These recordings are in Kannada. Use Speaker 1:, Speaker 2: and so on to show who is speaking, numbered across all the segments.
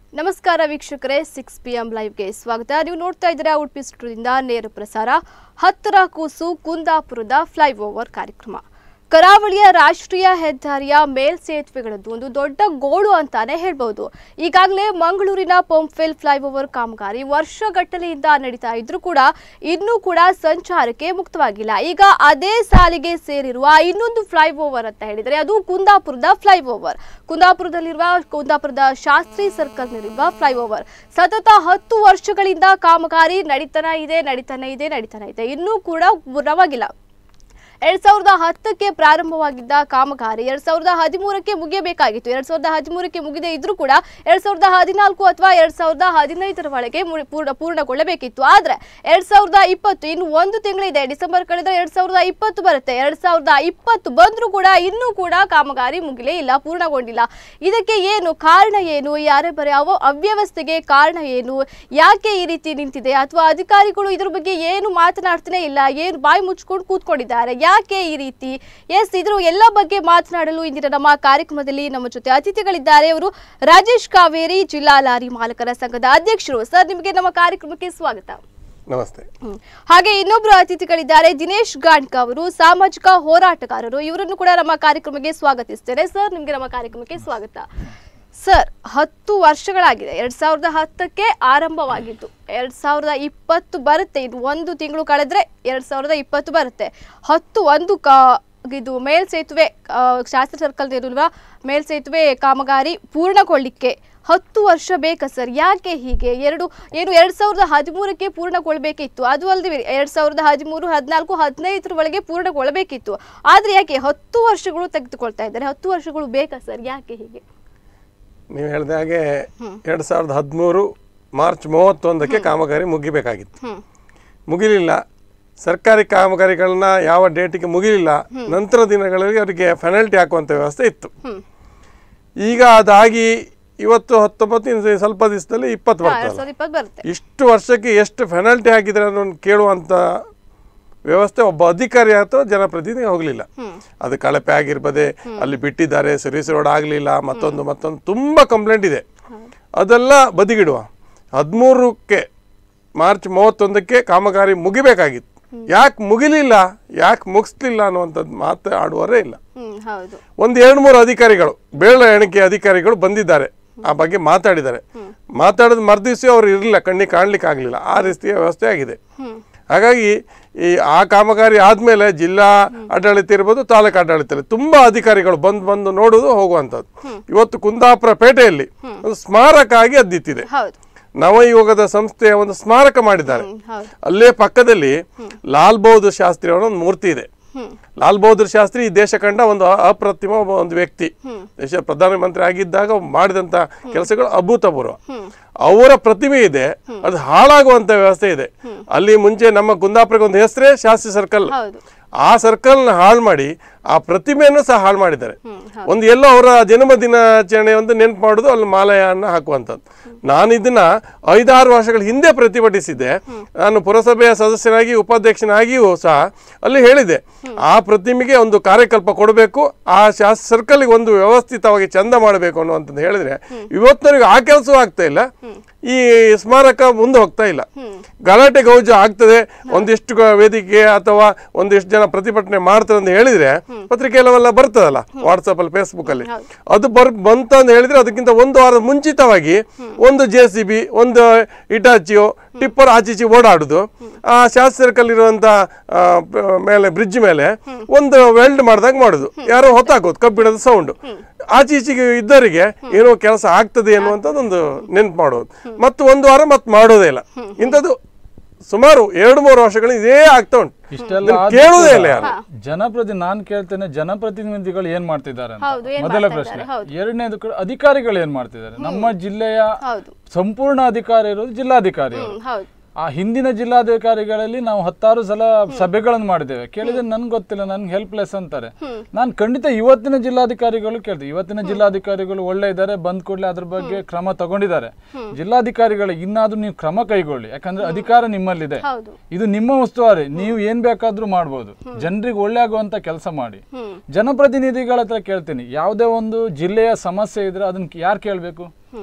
Speaker 1: ನಮಸ್ಕಾರ ವೀಕ್ಷಕರೇ ಸಿಕ್ಸ್ ಪಿ ಎಂ ಲೈವ್ಗೆ ಸ್ವಾಗತ ನೀವು ನೋಡ್ತಾ ಇದ್ದೀರಾ ಉಡುಪಿ ಸ್ಟುಡಿಯೋದಿಂದ ನೇರ ಪ್ರಸಾರ ಹತ್ತರ ಕೂಸು ಕುಂದಾಪುರದ ಫ್ಲೈಓವರ್ ಕಾರ್ಯಕ್ರಮ ಕರಾವಳಿಯ ರಾಷ್ಟ್ರೀಯ ಹೆದ್ದಾರಿಯ ಮೇಲ್ಸೇತುವೆಗಳದ್ದು ಒಂದು ದೊಡ್ಡ ಗೋಳು ಅಂತಾನೆ ಹೇಳ್ಬಹುದು ಈಗಾಗಲೇ ಮಂಗಳೂರಿನ ಪಂಪ್ವೆಲ್ ಫ್ಲೈಓವರ್ ಕಾಮಗಾರಿ ವರ್ಷಗಟ್ಟಲೆಯಿಂದ ನಡೀತಾ ಇದ್ರೂ ಕೂಡ ಇನ್ನೂ ಕೂಡ ಸಂಚಾರಕ್ಕೆ ಮುಕ್ತವಾಗಿಲ್ಲ ಈಗ ಅದೇ ಸಾಲಿಗೆ ಸೇರಿರುವ ಇನ್ನೊಂದು ಫ್ಲೈಓವರ್ ಅಂತ ಹೇಳಿದರೆ ಅದು ಕುಂದಾಪುರದ ಫ್ಲೈಓವರ್ ಕುಂದಾಪುರದಲ್ಲಿರುವ ಕುಂದಾಪುರದ ಶಾಸ್ತ್ರಿ ಸರ್ಕಲ್ನಲ್ಲಿರುವ ಫ್ಲೈಓವರ್ ಸತತ ಹತ್ತು ವರ್ಷಗಳಿಂದ ಕಾಮಗಾರಿ ನಡೀತಾನೆ ಇದೆ ನಡೀತಾನೆ ಇದೆ ನಡೀತಾನೆ ಇದೆ ಇನ್ನೂ ಕೂಡ ಪೂರ್ಣವಾಗಿಲ್ಲ ಎರಡ್ ಸಾವಿರದ ಹತ್ತಕ್ಕೆ ಪ್ರಾರಂಭವಾಗಿದ್ದ ಕಾಮಗಾರಿ ಎರಡ್ ಸಾವಿರದ ಹದಿಮೂರಕ್ಕೆ ಮುಗಿಯಬೇಕಾಗಿತ್ತು ಎರಡ್ ಸಾವಿರದ ಹದಿಮೂರಕ್ಕೆ ಮುಗಿದೆ ಇದ್ರೂ ಕೂಡ ಎರಡ್ ಸಾವಿರದ ಹದಿನಾಲ್ಕು ಅಥವಾ ಎರಡ್ ಸಾವಿರದ ಹದಿನೈದರ ಒಳಗೆ ಮುಡಿ- ಪೂರ್ಣ ಪೂರ್ಣಗೊಳ್ಳಬೇಕಿತ್ತು ಆದ್ರೆ ಎರಡ್ ಸಾವಿರದ ಇಪ್ಪತ್ತು ಇನ್ನು ಒಂದು ತಿಂಗಳಿದೆ ಡಿಸೆಂಬರ್ ಕಳೆದ್ರೆ ಎರಡ್ ಸಾವಿರದ ಇಪ್ಪತ್ತು ಬರುತ್ತೆ ಎರಡ್ ಸಾವಿರದ ಇಪ್ಪತ್ತು ಬಂದ್ರೂ ಕೂಡ ಇನ್ನೂ ಕೂಡ ಕಾಮಗಾರಿ ಮುಗಿಲೇ ಇಲ್ಲ ಪೂರ್ಣಗೊಂಡಿಲ್ಲ ಇದಕ್ಕೆ ಏನು ಕಾರಣ ಏನು ಯಾರೇ ಬರೀ ಅವ ಅವ್ಯವಸ್ಥೆಗೆ ಕಾರಣ ಏನು ಯಾಕೆ ಈ ರೀತಿ ನಿಂತಿದೆ ಅಥವಾ ಅಧಿಕಾರಿಗಳು ಇದ್ರ ಬಗ್ಗೆ ಏನು ಮಾತನಾಡ್ತಾನೆ ಇಲ್ಲ ಏನು ಬಾಯಿ ಮುಚ್ಕೊಂಡು ಕೂತ್ಕೊಂಡಿದ್ದಾರೆ ಯಾಕೆ ಈ ರೀತಿ ಎಸ್ ಇದ್ರ ಎಲ್ಲ ಬಗ್ಗೆ ಮಾತನಾಡಲು ಇಂದಿನ ನಮ್ಮ ಕಾರ್ಯಕ್ರಮದಲ್ಲಿ ನಮ್ಮ ಜೊತೆ ಅತಿಥಿಗಳಿದ್ದಾರೆ ಅವರು ರಾಜೇಶ್ ಕಾವೇರಿ ಜಿಲ್ಲಾ ಲಾರಿ ಮಾಲಕರ ಸಂಘದ ಅಧ್ಯಕ್ಷರು ಸರ್ ನಿಮಗೆ ನಮ್ಮ ಕಾರ್ಯಕ್ರಮಕ್ಕೆ ಸ್ವಾಗತ
Speaker 2: ನಮಸ್ತೆ
Speaker 1: ಹ್ಮ್. ಹಾಗೆ ಇನ್ನೊಬ್ರು ಅತಿಥಿಗಳಿದ್ದಾರೆ ದಿನೇಶ್ ಗಾಣ್ಕ ಅವರು ಸಾಮಾಜಿಕ ಹೋರಾಟಗಾರರು ಇವರನ್ನು ಕೂಡ ನಮ್ಮ ಕಾರ್ಯಕ್ರಮಕ್ಕೆ ಸ್ವಾಗತಿಸ್ತೇನೆ ಸರ್ ನಿಮ್ಗೆ ನಮ್ಮ ಕಾರ್ಯಕ್ರಮಕ್ಕೆ ಸ್ವಾಗತ ಸರ್ ಹತ್ತು ವರ್ಷಗಳಾಗಿದೆ ಎರಡ್ ಸಾವಿರದ ಹತ್ತಕ್ಕೆ ಆರಂಭವಾಗಿತ್ತು ಎರಡ್ ಸಾವಿರದ ಇಪ್ಪತ್ತು ಬರುತ್ತೆ ಇದು ಒಂದು ತಿಂಗಳು ಕಳೆದ್ರೆ ಎರಡ್ ಸಾವಿರದ ಇಪ್ಪತ್ತು ಬರುತ್ತೆ ಹತ್ತು ಒಂದು ಕಾ ಇದು ಮೇಲ್ಸೇತುವೆ ಆ, ಶಾಸ್ತ್ರ ಸರ್ಕಲ್ ಇರುವ ಮೇಲ್ಸೇತುವೆ ಕಾಮಗಾರಿ ಪೂರ್ಣಗೊಳ್ಳಿಕ್ಕೆ ಹತ್ತು ವರ್ಷ ಬೇಕಾ ಸರ್ ಯಾಕೆ ಹೀಗೆ ಎರಡು ಏನು ಎರಡ್ ಸಾವಿರದ ಹದಿಮೂರಕ್ಕೆ ಪೂರ್ಣಗೊಳ್ಬೇಕಿತ್ತು ಅದು ಅಲ್ಲದೆ ಎರಡ್ ಸಾವಿರದ ಹದಿಮೂರು ಹದಿನಾಲ್ಕು ಹದಿನೈದರ ಒಳಗೆ ಪೂರ್ಣಗೊಳ್ಳಬೇಕಿತ್ತು ಆದ್ರೆ ಯಾಕೆ ಹತ್ತು ವರ್ಷಗಳು ತೆಗೆದುಕೊಳ್ತಾ ಇದ್ದಾರೆ ಹತ್ತು ವರ್ಷಗಳು ಬೇಕಾ ಸರ್ ಯಾಕೆ ಹೀಗೆ
Speaker 2: ನೀವು ಹೇಳಿದ ಹಾಗೆ ಎರಡು ಸಾವಿರದ ಹದಿಮೂರು ಮಾರ್ಚ್ ಮೂವತ್ತೊಂದಕ್ಕೆ ಕಾಮಗಾರಿ ಮುಗಿಬೇಕಾಗಿತ್ತು
Speaker 1: ಹ್ಮ್
Speaker 2: ಮುಗಿಲಿಲ್ಲ ಸರ್ಕಾರಿ ಕಾಮಗಾರಿಗಳನ್ನ ಯಾವ ಡೇಟಿಗೆ ಮುಗಿಲಿಲ್ಲ ನಂತರ ದಿನಗಳಲ್ಲಿ ಅವರಿಗೆ ಪೆನಲ್ಟಿ ಹಾಕುವಂಥ ವ್ಯವಸ್ಥೆ ಇತ್ತು
Speaker 1: ಹ್ಮ್
Speaker 2: ಈಗ ಅದಾಗಿ ಇವತ್ತು ಹತ್ತೊಂಬತ್ತು ಇನ್ನು ಸ್ವಲ್ಪ ದಿವಸದಲ್ಲಿ ಇಪ್ಪತ್ತು
Speaker 1: ಹಾ, ಎರಡ್
Speaker 2: ಬರ್ತಲ್ಲ
Speaker 1: ಸಾವಿರದ ಇಪ್ಪತ್ತು ಬರುತ್ತೆ
Speaker 2: ಇಷ್ಟು ವರ್ಷಕ್ಕೆ ಎಷ್ಟು ಪೆನಲ್ಟಿ ಹಾಕಿದ್ರೆ ಅನ್ನೋದು ಕೇಳುವಂಥ ವ್ಯವಸ್ಥೆ ಒಬ್ಬ ಅಧಿಕಾರಿ ಅಥವಾ ಜನಪ್ರತಿನಿಧಿ ಹೋಗಲಿಲ್ಲ
Speaker 1: ಹ್ಮ್
Speaker 2: ಅದು ಕಳಪೆ ಆಗಿರ್ಬೋದೆ ಅಲ್ಲಿ ಬಿಟ್ಟಿದ್ದಾರೆ ಸರ್ವಿಸ್ ರೋಡ್ ಆಗಲಿಲ್ಲ ಮತ್ತೊಂದು ಮತ್ತೊಂದು ತುಂಬ ಕಂಪ್ಲೇಂಟ್ ಇದೆ ಅದೆಲ್ಲ ಬದಿಗಿಡುವ ಹದಿಮೂರಕ್ಕೆ ಮಾರ್ಚ್ ಮೂವತ್ತೊಂದಕ್ಕೆ ಕಾಮಗಾರಿ ಮುಗಿಬೇಕಾಗಿತ್ತು ಯಾಕೆ ಮುಗಿಲಿಲ್ಲ ಯಾಕೆ ಮುಗಿಸ್ಲಿಲ್ಲ ಅನ್ನುವಂಥದ್ದು ಮಾತು ಆಡುವರೇ ಇಲ್ಲ
Speaker 1: ಹ್ಮ್ ಹೌದು
Speaker 2: ಒಂದು ಎರಡು ಮೂರು ಅಧಿಕಾರಿಗಳು ಬೇಳ ಎಣಿಕೆ ಅಧಿಕಾರಿಗಳು ಬಂದಿದ್ದಾರೆ ಆ ಬಗ್ಗೆ ಮಾತಾಡಿದ್ದಾರೆ ಮಾತಾಡಿದ ಮರ್ದಿವ್ಸ ಅವ್ರು ಇರಲಿಲ್ಲ ಕಣ್ಣಿಗೆ ಕಾಣ್ಲಿಕ್ಕೆ ಆಗಲಿಲ್ಲ ಆ ರೀತಿಯ ವ್ಯವಸ್ಥೆ ಆಗಿದೆ
Speaker 1: ಹ್ಮ್
Speaker 2: ಹಾಗಾಗಿ ಈ ಆ ಕಾಮಗಾರಿ ಆದಮೇಲೆ ಜಿಲ್ಲಾ ಆಡಳಿತ ಇರ್ಬೋದು ತಾಲೂಕು ಆಡಳಿತ ಇರ್ಬೋದು ತುಂಬ ಅಧಿಕಾರಿಗಳು ಬಂದು ಬಂದು ನೋಡೋದು ಹೋಗುವಂಥದ್ದು ಇವತ್ತು ಕುಂದಾಪುರ ಪೇಟೆಯಲ್ಲಿ ಒಂದು ಸ್ಮಾರಕ ಆಗಿ ಅದ್ದಿತ್ತಿದೆ
Speaker 1: ಹೌದು
Speaker 2: ನವಯುಗದ ಸಂಸ್ಥೆಯ ಒಂದು ಸ್ಮಾರಕ ಮಾಡಿದ್ದಾರೆ
Speaker 1: ಹ್ಮ್ ಹೌದು
Speaker 2: ಅಲ್ಲೇ ಪಕ್ಕದಲ್ಲಿ ಲಾಲ್ ಬಹದ್ದೂರ್ ಶಾಸ್ತ್ರಿ ಅವರ ಒಂದು ಮೂರ್ತಿ ಇದೆ
Speaker 1: ಹ್ಮ್
Speaker 2: ಲಾಲ್ ಬಹದ್ದೂರ್ ಶಾಸ್ತ್ರಿ ಈ ದೇಶ ಕಂಡ ಒಂದು ಅ- ಅಪ್ರತಿಮ ಒಬ್ಬ ಒಂದು ವ್ಯಕ್ತಿ ದೇಶ ಪ್ರಧಾನಮಂತ್ರಿ ಆಗಿದ್ದಾಗ ಮಾಡಿದಂತ ಕೆಲಸಗಳು ಅಭೂತಪೂರ್ವ ಅವರ ಪ್ರತಿಮೆ ಇದೆ ಅದು ಹಾಳಾಗುವಂತ ವ್ಯವಸ್ಥೆ ಇದೆ ಅಲ್ಲಿ ಮುಂಚೆ ನಮ್ಮ ಕುಂದಾಪುರಕ್ಕೆ ಒಂದು ಹೆಸರೇ ಶಾಸ್ತ್ರಿ ಸರ್ಕಲ್
Speaker 1: ಹೌದು
Speaker 2: ಆ ಸರ್ಕಲ್ನ ಹಾಳು ಮಾಡಿ ಆ ಪ್ರತಿಮೆಯನ್ನು ಸಹ ಹಾಳು ಮಾಡಿದ್ದಾರೆ
Speaker 1: ಹ್ಮ್
Speaker 2: ಒಂದು ಎಲ್ಲೋ ಅವರ ಜನ್ಮ ದಿನಾಚರಣೆ ಒಂದು ನೆನಪು ಮಾಡೋದು ಅಲ್ಲಿ ಮಾಲಯನ್ನ ಹಾಕುವಂಥದ್ದು ನಾನು ಇದನ್ನ ಐದಾರು ವರ್ಷಗಳ ಹಿಂದೆ ಪ್ರತಿಭಟಿಸಿದ್ದೆ ನಾನು ಪುರಸಭೆಯ ಸದಸ್ಯನಾಗಿ ಉಪಾಧ್ಯಕ್ಷನಾಗಿಯೂ ಸಹ ಅಲ್ಲಿ ಹೇಳಿದೆ ಆ ಪ್ರತಿಮೆಗೆ ಒಂದು ಕಾರ್ಯಕಲ್ಪ ಕೊಡಬೇಕು ಆ ಶಾಸ್ ಸರ್ಕಲ್ಗೆ ಒಂದು ವ್ಯವಸ್ಥಿತವಾಗಿ ಚಂದ ಮಾಡಬೇಕು ಅನ್ನುವಂಥದ್ದು ಹೇಳಿದ್ರೆ ಇವತ್ತಿನವರೆಗೆ ಆ ಕೆಲಸವೂ ಆಗ್ತಾ ಇಲ್ಲ ಈ ಸ್ಮಾರಕ ಮುಂದೆ ಹೋಗ್ತಾ ಇಲ್ಲ ಗಲಾಟೆ ಗೌಜು ಆಗ್ತದೆ ಒಂದಿಷ್ಟು ಗ- ವೇದಿಕೆ ಅಥವಾ ಒಂದಿಷ್ಟು ಜನ ಪ್ರತಿಭಟನೆ ಮಾಡ್ತಾರೆ ಅಂತ ಹೇಳಿದ್ರೆ ಪತ್ರಿಕೆಯಲ್ಲೆಲ್ಲ ಬರ್ತದಲ್ಲ ವಾಟ್ಸಪ್ ಅಲ್ಲಿ ಫೇಸ್ಬುಕ್ ಅಲ್ಲಿ ಅದು ಬರ್ ಬಂತ ಅಂತ ಹೇಳಿದ್ರೆ ಅದಕ್ಕಿಂತ ಒಂದು ವಾರದ ಮುಂಚಿತವಾಗಿ ಒಂದು ಜೆ ಸಿ ಬಿ ಒಂದು ಇಟಾಚಿಯೋ ಟಿಪ್ಪರ್ ಆಚೀಚಿ ಓಡಾಡುದು ಆ ಶಾಸ್ತ್ರ ಸರ್ಕಲ್ ಇರುವಂತ ಆ, ಪ- ಮೇಲೆ ಬ್ರಿಡ್ಜ್ ಮೇಲೆ ಒಂದು ವೆಲ್ಡ್ ಮಾಡ್ದಾಗ ಮಾಡುದು ಯಾರೋ ಹೊತ್ತಾಕೋದು ಕಬ್ಬಿಣದ ಸೌಂಡ್ ಆಚೀಚೆಗೆ ಇದ್ದವರಿಗೆ ಏನೋ ಕೆಲಸ ಆಗ್ತದೆ ಅನ್ನುವಂಥದ್ದೊಂದು ನೆನ್ಪು ಮಾಡೋದು ಮತ್ತು ಒಂದು ವಾರ ಮತ್ತೆ ಮಾಡೋದೇ ಇಲ್ಲ ಇಂಥದ್ದು ಸುಮಾರು ಎರಡು ಮೂರು ವರ್ಷಗಳು ಇದೇ ಆಗ್ತಾ ಉಂಟು
Speaker 3: ಇಷ್ಟೆಲ್ಲ
Speaker 2: ಇದನ್ನ
Speaker 3: ಆದ್ರೂ
Speaker 2: ಕೇಳುವುದೇ
Speaker 3: ಕೂಡ
Speaker 2: ಇಲ್ಲ ಯಾರು
Speaker 3: ಜನಪ್ರತಿ ನಾನು ಕೇಳ್ತೇನೆ ಜನಪ್ರತಿನಿಧಿಗಳು ಏನ್ ಮಾಡ್ತಿದ್ದಾರೆ ಅಂತ
Speaker 1: ಹೌದು, ಏನ್
Speaker 3: ಮೊದಲ
Speaker 1: ಮಾಡ್ತಾ
Speaker 3: ಪ್ರಶ್ನೆ
Speaker 1: ಇದ್ದಾರೆ? ಹೌದು.
Speaker 3: ಎರಡನೇದು ಕೂಡ ಅಧಿಕಾರಿಗಳು ಏನ್ ಮಾಡ್ತಿದ್ದಾರೆ ನಮ್ಮ ಜಿಲ್ಲೆಯ
Speaker 1: ಹೌದು
Speaker 3: ಸಂಪೂರ್ಣ ಅಧಿಕಾರಿ ಇರೋದು ಜಿಲ್ಲಾಧಿಕಾರಿ ಅವರು
Speaker 1: ಹ್ಮ್ ಹೌದು
Speaker 3: ಆ ಹಿಂದಿನ ಜಿಲ್ಲಾಧಿಕಾರಿಗಳಲ್ಲಿ ನಾವು ಹತ್ತಾರು ಸಲ ಸಭೆಗಳನ್ನು ಮಾಡಿದ್ದೇವೆ ಕೇಳಿದ್ರೆ ನನ್ಗೆ ಗೊತ್ತಿಲ್ಲ ನನ್ಗೆ ಹೆಲ್ಪ್ಲೆಸ್ ಅಂತಾರೆ ನಾನು ಖಂಡಿತ ಇವತ್ತಿನ ಜಿಲ್ಲಾಧಿಕಾರಿಗಳು ಕೇಳ್ದೆ ಇವತ್ತಿನ ಜಿಲ್ಲಾಧಿಕಾರಿಗಳು ಒಳ್ಳೆ ಇದ್ದಾರೆ ಬಂದ್ ಕೂಡಲೇ ಅದ್ರ ಬಗ್ಗೆ ಕ್ರಮ ತಗೊಂಡಿದ್ದಾರೆ ಜಿಲ್ಲಾಧಿಕಾರಿಗಳು ಇನ್ನಾದ್ರೂ ನೀವು ಕ್ರಮ ಕೈಗೊಳ್ಳಿ ಯಾಕಂದ್ರೆ ಅಧಿಕಾರ ನಿಮ್ಮಲ್ಲಿದೆ
Speaker 1: ಹೌದು
Speaker 3: ಇದು ನಿಮ್ಮ ಉಸ್ತುವಾರಿ ನೀವು ಏನ್ ಬೇಕಾದ್ರೂ ಮಾಡ್ಬೋದು ಜನರಿಗೆ ಒಳ್ಳೆ ಆಗುವಂತ ಕೆಲಸ ಮಾಡಿ ಜನಪ್ರತಿನಿಧಿಗಳ ಹತ್ರ ಕೇಳ್ತೀನಿ ಯಾವುದೇ ಒಂದು ಜಿಲ್ಲೆಯ ಸಮಸ್ಯೆ ಇದ್ರೆ ಅದನ್ನ ಯಾರು ಕೇಳಬೇಕು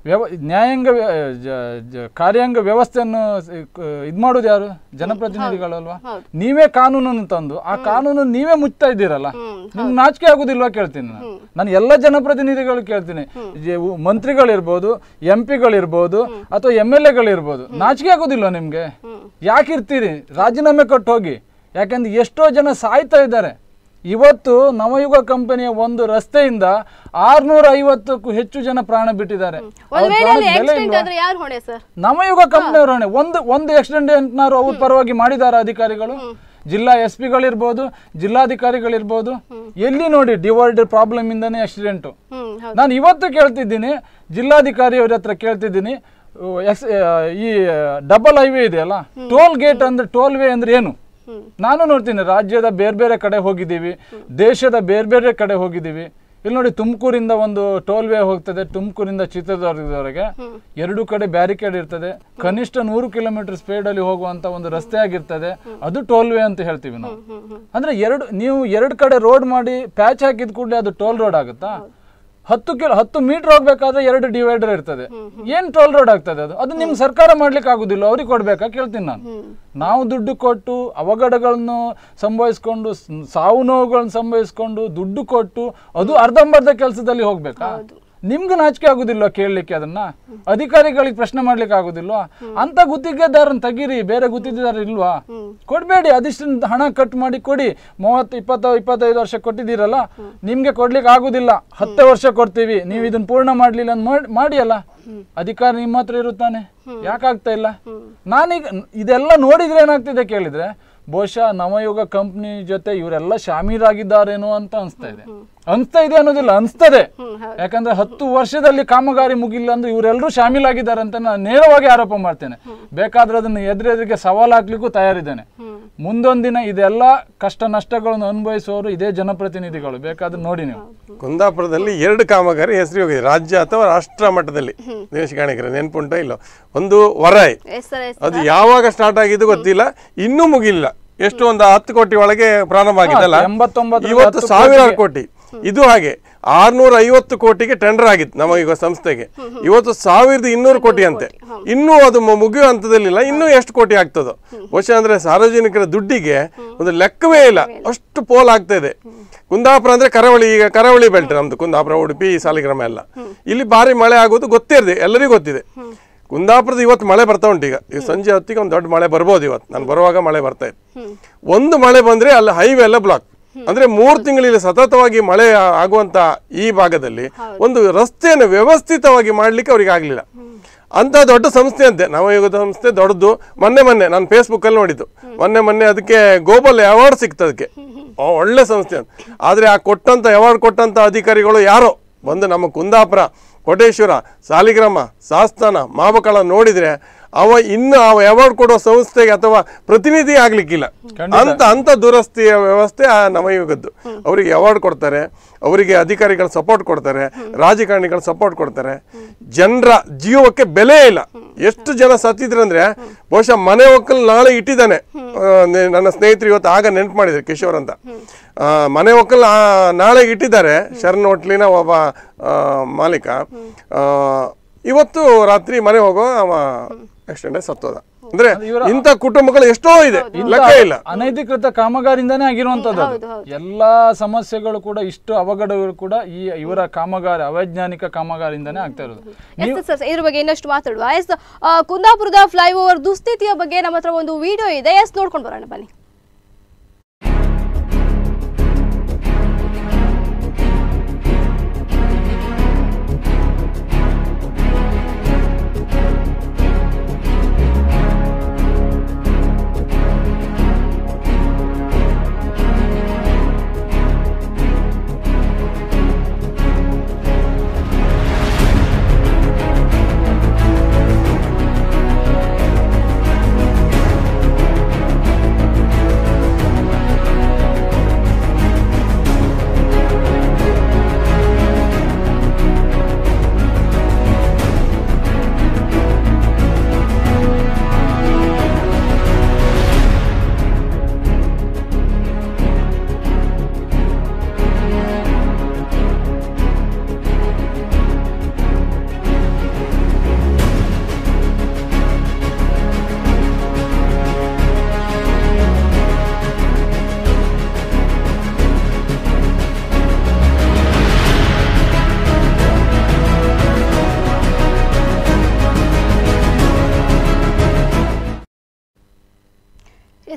Speaker 3: ವ್ಯವ ನ್ಯಾಯಾಂಗ ವ್ಯ- ಜ- ಜ- ಕಾರ್ಯಾಂಗ ವ್ಯವಸ್ಥೆಯನ್ನು ಇದು ಮಾಡೋದು ಯಾರು ಜನಪ್ರತಿನಿಧಿಗಳಲ್ವಾ ನೀವೇ ಕಾನೂನನ್ನು ತಂದು ಆ ಕಾನೂನು ನೀವೇ ಮುಚ್ತಾ ಇದ್ದೀರಲ್ಲ ನಿಮ್ಗೆ ನಾಚಿಕೆ ಆಗುದಿಲ್ವಾ ಕೇಳ್ತೀನಿ ನಾನು ನಾನು ಎಲ್ಲ ಜನಪ್ರತಿನಿಧಿಗಳು ಕೇಳ್ತೀನಿ ಜೆ- ಉ- ಮಂತ್ರಿಗಳಿರ್ಬೋದು ಎಂ ಪಿಗಳಿರ್ಬೋದು ಅಥವಾ ಎಮ್ ಎಲ್ ಎಗಳಿರ್ಬೋದು ನಾಚಿಕೆ ಆಗೋದಿಲ್ವಾ ನಿಮ್ಗೆ ಯಾಕೆ ಇರ್ತೀರಿ ರಾಜೀನಾಮೆ ಕೊಟ್ಟು ಹೋಗಿ ಯಾಕಂದ್ರೆ ಎಷ್ಟೋ ಜನ ಸಾಯ್ತಾ ಇದ್ದಾರೆ ಇವತ್ತು ನವಯುಗ ಕಂಪನಿಯ ಒಂದು ರಸ್ತೆಯಿಂದ ಆರ್ನೂರ ಐವತ್ತಕ್ಕೂ ಹೆಚ್ಚು ಜನ ಪ್ರಾಣ ಬಿಟ್ಟಿದ್ದಾರೆ ಅವ್ರ
Speaker 1: ಒಂದ್ ವೇಳೆ
Speaker 3: ಪ್ರಾಣಕ್ಕೆ
Speaker 1: ಅಲ್ಲಿ
Speaker 3: ಬೆಲೆ
Speaker 1: ಆಕ್ಸಿಡೆಂಟ್
Speaker 3: ಇಲ್ವಾ?
Speaker 1: ಆದ್ರೆ ಯಾರು ಹೊಣೆ ಸರ್
Speaker 3: ನವಯುಗ ಕಂಪನಿಯವರು ಹೊಣೆ ಒಂದು ಒಂದು ಆಕ್ಸಿಡೆಂಟ್ನಾರು ಅವ್ರ ಪರವಾಗಿ ಮಾಡಿದಾರ ಅಧಿಕಾರಿಗಳು ಜಿಲ್ಲಾ ಎಸ್ ಪಿಗಳಿರ್ಬೋದು ಜಿಲ್ಲಾಧಿಕಾರಿಗಳಿರ್ಬೋದು ಎಲ್ಲಿ ನೋಡಿ ಡಿವೈಡರ್ ಪ್ರಾಬ್ಲಮ್ ಇಂದಾನೆ ಆಕ್ಸಿಡೆಂಟು
Speaker 1: ಹ್ಮ್ ಹೌದು
Speaker 3: ನಾನು ಇವತ್ತು ಕೇಳ್ತಿದ್ದೀನಿ ಜಿಲ್ಲಾಧಿಕಾರಿಯವ್ರ ಹತ್ರ ಕೇಳ್ತಿದ್ದೀನಿ ಉ, ಎಕ್ಸ್- ಆ, ಈ ಡಬಲ್ ಹೈವೇ ಇದೆಯಲ್ಲ ಟೋಲ್ ಗೇಟ್ ಅಂದ್ರೆ ಟೋಲ್ ವೇ ಅಂದ್ರೆ ಏನು ನಾನು ನೋಡ್ತೀನಿ ರಾಜ್ಯದ ಬೇರೆ ಬೇರೆ ಕಡೆ ಹೋಗಿದ್ದೀವಿ ದೇಶದ ಬೇರೆ ಬೇರೆ ಕಡೆ ಹೋಗಿದ್ದೀವಿ ಇಲ್ಲಿ ನೋಡಿ ತುಮಕೂರಿಂದ ಒಂದು ಟೋಲ್ ವೇ ಹೋಗ್ತದೆ ತುಮಕೂರಿಂದ ಚಿತ್ರದುರ್ಗದವರೆಗೆ ಎರಡು ಕಡೆ ಬ್ಯಾರಿಕೇಡ್ ಇರ್ತದೆ ಕನಿಷ್ಠ ನೂರು ಕಿಲೋಮೀಟರ್ ಸ್ಪೀಡ್ ಅಲ್ಲಿ ಹೋಗುವಂತ ಒಂದು ರಸ್ತೆ ಆಗಿರ್ತದೆ ಅದು ಟೋಲ್ ವೇ ಅಂತ ಹೇಳ್ತೀವಿ ನಾವು ಅಂದ್ರೆ ಎರಡು ನೀವು ಎರಡು ಕಡೆ ರೋಡ್ ಮಾಡಿ ಪ್ಯಾಚ್ ಹಾಕಿದ ಕೂಡಲೇ ಅದು ಟೋಲ್ ರೋಡ್ ಆಗುತ್ತಾ ಹತ್ತು ಕಿಲೋ ಹತ್ತು ಮೀಟರ್ ಹೋಗ್ಬೇಕಾದ್ರೆ ಎರಡು ಡಿವೈಡರ್ ಇರ್ತದೆ ಏನ್ ಟೋಲ್ ರೋಡ್ ಆಗ್ತದೆ ಅದು ಅದು ನಿಮ್ಗೆ ಸರ್ಕಾರ ಮಾಡ್ಲಿಕ್ಕೆ ಆಗುದಿಲ್ಲ ಅವ್ರಿಗೆ ಕೊಡ್ಬೇಕಾ ಕೇಳ್ತೀನಿ ನಾನು ನಾವು ದುಡ್ಡು ಕೊಟ್ಟು ಅವಘಡಗಳನ್ನು ಸಂಭವಿಸ್ಕೊಂಡು ಸ್- ಸಾವು ನೋವುಗಳನ್ನು ಸಂಭವಿಸ್ಕೊಂಡು ದುಡ್ಡು ಕೊಟ್ಟು ಅದು ಅರ್ಧಂಬರ್ಧ ಕೆಲಸದಲ್ಲಿ ಹೋಗ್ಬೇಕಾ ನಿಮ್ಗೆ ನಾಚಿಕೆ ಆಗುದಿಲ್ವಾ ಕೇಳಲಿಕ್ಕೆ ಅದನ್ನ ಅಧಿಕಾರಿಗಳಿಗೆ ಪ್ರಶ್ನೆ ಮಾಡ್ಲಿಕ್ಕೆ ಆಗುದಿಲ್ವಾ ಅಂತ ಗುತ್ತಿಗೆದಾರನ್ ತೆಗೀರಿ ಬೇರೆ ಗುತ್ತಿಗೆದಾರ ಇಲ್ವಾ ಕೊಡ್ಬೇಡಿ ಅದಿಷ್ಟು ಹಣ ಕಟ್ ಮಾಡಿ ಕೊಡಿ ಮೂವತ್ತು ಇಪ್ಪತ್ತು ಇಪ್ಪತ್ತೈದು ವರ್ಷ ಕೊಟ್ಟಿದ್ದೀರಲ್ಲ ನಿಮ್ಗೆ ಕೊಡ್ಲಿಕ್ಕೆ ಆಗುದಿಲ್ಲ ಹತ್ತು ವರ್ಷ ಕೊಡ್ತೀವಿ ನೀವು ಇದನ್ನ ಪೂರ್ಣ ಮಾಡ್ಲಿಲ್ಲ ಅಂತ ಮಾಡ್- ಮಾಡಿ ಅಲ್ಲ ಅಧಿಕಾರ ನಿಮ್ಮ ಹತ್ರ ಇರುತ್ತಾನೆ ಯಾಕಾಗ್ತಾ ಇಲ್ಲ ನಾನೀಗ ಇದೆಲ್ಲ ನೋಡಿದ್ರೆ ಏನಾಗ್ತಿದೆ ಕೇಳಿದ್ರೆ ಬಹುಶಃ ನವಯುಗ ಕಂಪ್ನಿ ಜೊತೆ ಇವರೆಲ್ಲ ಶಾಮೀಲಾಗಿದ್ದಾರೇನೋ ಅಂತ ಅನ್ಸ್ತಾ ಇದೆ ಅನ್ಸ್ತಾ ಇದೆ ಅನ್ನೋದಿಲ್ಲ ಅನ್ಸ್ತದೆ ಯಾಕಂದ್ರೆ ಹತ್ತು ವರ್ಷದಲ್ಲಿ ಕಾಮಗಾರಿ ಮುಗಿಲ್ಲ ಅಂದ್ರೆ ಇವರೆಲ್ಲರೂ ಶಾಮೀಲಾಗಿದ್ದಾರೆ ಅಂತ ನಾನು ನೇರವಾಗಿ ಆರೋಪ ಮಾಡ್ತೇನೆ ಬೇಕಾದ್ರೆ ಅದನ್ನ ಎದುರೆದುರಿಗೆ ಸವಾಲು ಹಾಕ್ಲಿಕ್ಕೂ ತಯಾರಿದ್ದೇನೆ ಮುಂದೊಂದಿನ ಇದೆಲ್ಲ ಕಷ್ಟ ನಷ್ಟಗಳನ್ನು ಅನುಭವಿಸುವವರು ಇದೇ ಜನಪ್ರತಿನಿಧಿಗಳು ಬೇಕಾದ್ರೆ ನೋಡಿ ನೀವು
Speaker 2: ಕುಂದಾಪುರದಲ್ಲಿ ಎರಡು ಕಾಮಗಾರಿ ಹೆಸರು ಹೋಗಿದೆ ರಾಜ್ಯ ಅಥವಾ ರಾಷ್ಟ್ರ ಮಟ್ಟದಲ್ಲಿ ದೇಶ ಕಾಣಿಕರ ನೆನ್ಪುಂಟ ಇಲ್ಲ ಒಂದು ವರಾಯ್
Speaker 1: ಎಸ್ ಸರ್ ಎಸ್
Speaker 2: ಅದು ಯಾವಾಗ ಸ್ಟಾರ್ಟ್ ಆಗಿದ್ದು ಗೊತ್ತಿಲ್ಲ ಇನ್ನೂ ಮುಗಿಲ್ಲ ಎಷ್ಟು ಒಂದು ಹತ್ತು ಕೋಟಿ ಒಳಗೆ ಪ್ರಾರಂಭ ಆಗಿದ್ದಲ್ಲ
Speaker 3: ಎಂಬತ್ತೊಂಬತ್ತರಲ್ಲಿ
Speaker 2: ಇವತ್ತು
Speaker 3: ಹತ್ತು
Speaker 2: ಸಾವಿರಾರು ಕೋಟಿ ಇದು ಹಾಗೆ ಆರ್ನೂರ ಐವತ್ತು ಕೋಟಿಗೆ ಟೆಂಡರ್ ಆಗಿತ್ತು ನಮ್ಮ ಈಗ ಸಂಸ್ಥೆಗೆ ಇವತ್ತು ಸಾವಿರದ ಇನ್ನೂರು ಕೋಟಿ ಅಂತೆ ಇನ್ನೂ ಅದು ಮು- ಮುಗಿಯೋ ಹಂತದಲ್ಲಿಲ್ಲ ಇನ್ನೂ ಎಷ್ಟು ಕೋಟಿ ಆಗ್ತದೋ ಬಹುಶಃ ಅಂದ್ರೆ ಸಾರ್ವಜನಿಕರ ದುಡ್ಡಿಗೆ ಒಂದು ಲೆಕ್ಕವೇ ಇಲ್ಲ ಅಷ್ಟು ಪೋಲ್ ಆಗ್ತಾ ಇದೆ ಕುಂದಾಪುರ ಅಂದ್ರೆ ಕರಾವಳಿ ಈಗ ಕರಾವಳಿ ಬೆಲ್ಟ್ ನಮ್ದು ಕುಂದಾಪುರ ಉಡುಪಿ ಸಾಲಿಗ್ರಾಮ ಎಲ್ಲ ಇಲ್ಲಿ ಭಾರಿ ಮಳೆ ಆಗೋದು ಗೊತ್ತೇ ಇದೆ ಎಲ್ಲರಿಗೂ ಗೊತ್ತಿದೆ ಕುಂದಾಪುರದ ಇವತ್ತು ಮಳೆ ಬರ್ತಾ ಉಂಟು ಈಗ ಈಗ ಸಂಜೆ ಹೊತ್ತಿಗೆ ಒಂದು ದೊಡ್ಡ ಮಳೆ ಬರ್ಬೋದು ಇವತ್ತು ನಾನು ಬರುವಾಗ ಮಳೆ ಬರ್ತಾ ಇತ್ತು ಒಂದು ಮಳೆ ಬಂದ್ರೆ ಅಲ್ಲಿ ಹೈವೇ ಎಲ್ಲ ಬ್ಲಾಕ್ ಅಂದ್ರೆ ಮೂರು ತಿಂಗಳಲ್ಲಿ ಸತತವಾಗಿ ಮಳೆ ಆ- ಆಗುವಂತ ಈ ಭಾಗದಲ್ಲಿ ಒಂದು ರಸ್ತೆಯನ್ನು ವ್ಯವಸ್ಥಿತವಾಗಿ ಮಾಡ್ಲಿಕ್ಕೆ ಅವ್ರಿಗೆ ಆಗ್ಲಿಲ್ಲ ಅಂತ ದೊಡ್ಡ ಸಂಸ್ಥೆ ಅಂತೆ ನವಯುಗದ ಸಂಸ್ಥೆ ದೊಡ್ಡದು ಮೊನ್ನೆ ಮೊನ್ನೆ ನಾನು ಫೇಸ್ಬುಕ್ ಅಲ್ಲಿ ನೋಡಿದ್ದು ಮೊನ್ನೆ ಮೊನ್ನೆ ಅದಕ್ಕೆ ಗೋಬಲ್ ಅವಾರ್ಡ್ ಸಿಕ್ತು ಅದಕ್ಕೆ ಆ, ಒಳ್ಳೆ ಸಂಸ್ಥೆ ಅಂತ ಆದ್ರೆ ಆ ಕೊಟ್ಟಂತ ಅವಾರ್ಡ್ ಕೊಟ್ಟಂತ ಅಧಿಕಾರಿಗಳು ಯಾರೋ ಬಂದು ನಮ್ಮ ಕುಂದಾಪುರ ಕೋಟೇಶ್ವರ ಸಾಲಿಗ್ರಾಮ ಸಾಸ್ತಾನ ಮಾಬಕಳ ನೋಡಿದ್ರೆ ಅವ ಇನ್ನು ಅವ ಅವಾರ್ಡ್ ಕೊಡೋ ಸಂಸ್ಥೆಗೆ ಅಥವಾ ಪ್ರತಿನಿಧಿ ಆಗ್ಲಿಕ್ಕಿಲ್ಲ ಅಂತ ಅಂತ ದುರಸ್ತಿಯ ವ್ಯವಸ್ಥೆ ಆ ನವಯುಗದ್ದು ಅವರಿಗೆ ಅವಾರ್ಡ್ ಕೊಡ್ತಾರೆ ಅವರಿಗೆ ಅಧಿಕಾರಿಗಳು ಸಪೋರ್ಟ್ ಕೊಡ್ತಾರೆ ರಾಜಕಾರಣಿಗಳು ಸಪೋರ್ಟ್ ಕೊಡ್ತಾರೆ ಜನರ ಜೀವಕ್ಕೆ ಬೆಲೆ ಇಲ್ಲ ಎಷ್ಟು ಜನ ಸತ್ತಿದ್ರಂದ್ರೆ ಬಹುಶಃ ಮನೆ ಒಕ್ಕಲು ನಾಳೆ ಇಟ್ಟಿದ್ದಾನೆ ಆ, ನೆ- ನನ್ನ ಸ್ನೇಹಿತರು ಇವತ್ತು ಆಗ ನೆನ್ಪು ಮಾಡಿದ್ರು ಕಿಶೋರ್ ಅಂತ ಆ, ಮನೆ ಒಕ್ಕಲು ಆ, ನಾಳೆ ಇಟ್ಟಿದ್ದಾರೆ ಶರಣ್ ಹೋಟ್ಲಿನ ಒಬ್ಬ ಆ, ಮಾಲೀಕ ಆ, ಇವತ್ತು ರಾತ್ರಿ ಮನೆ ಹೋಗೋ ಅವ ಆಕ್ಸಿಡೆಂಟ್ ಸತ್ತೋದ ಅಂದ್ರೆ ಇಂಥ ಕುಟುಂಬಗಳು ಎಷ್ಟೋ ಇದೆ ಲೆಕ್ಕ ಇಲ್ಲ
Speaker 3: ಅನೈಧಿಕೃತ ಕಾಮಗಾರಿಂದಾನೇ ಆಗಿರುವಂತದ್ದು ಅದು. ಎಲ್ಲಾ ಸಮಸ್ಯೆಗಳು ಕೂಡ ಇಷ್ಟು ಅವಘಡಗಳು ಕೂಡ ಈ ಇವರ ಕಾಮಗಾರಿ ಅವೈಜ್ಞಾನಿಕ ಕಾಮಗಾರಿಂದಾನೇ ಆಗ್ತಾ ಇರೋದು
Speaker 1: ಎಸ್ ಸರ್ ಇದ್ರ ಬಗ್ಗೆ ಇನ್ನಷ್ಟು ಮಾತಾಡುವ ಎಸ್ ಆ, ಕುಂದಾಪುರದ ಫ್ಲೈಓವರ್ ದುಸ್ಥಿತಿಯ ಬಗ್ಗೆ ನಮ್ಮ ಹತ್ರ ಒಂದು ವಿಡಿಯೋ ಇದೆ ಎಸ್ ನೋಡ್ಕೊಂಡು ಬರೋಣ ಬನ್ನಿ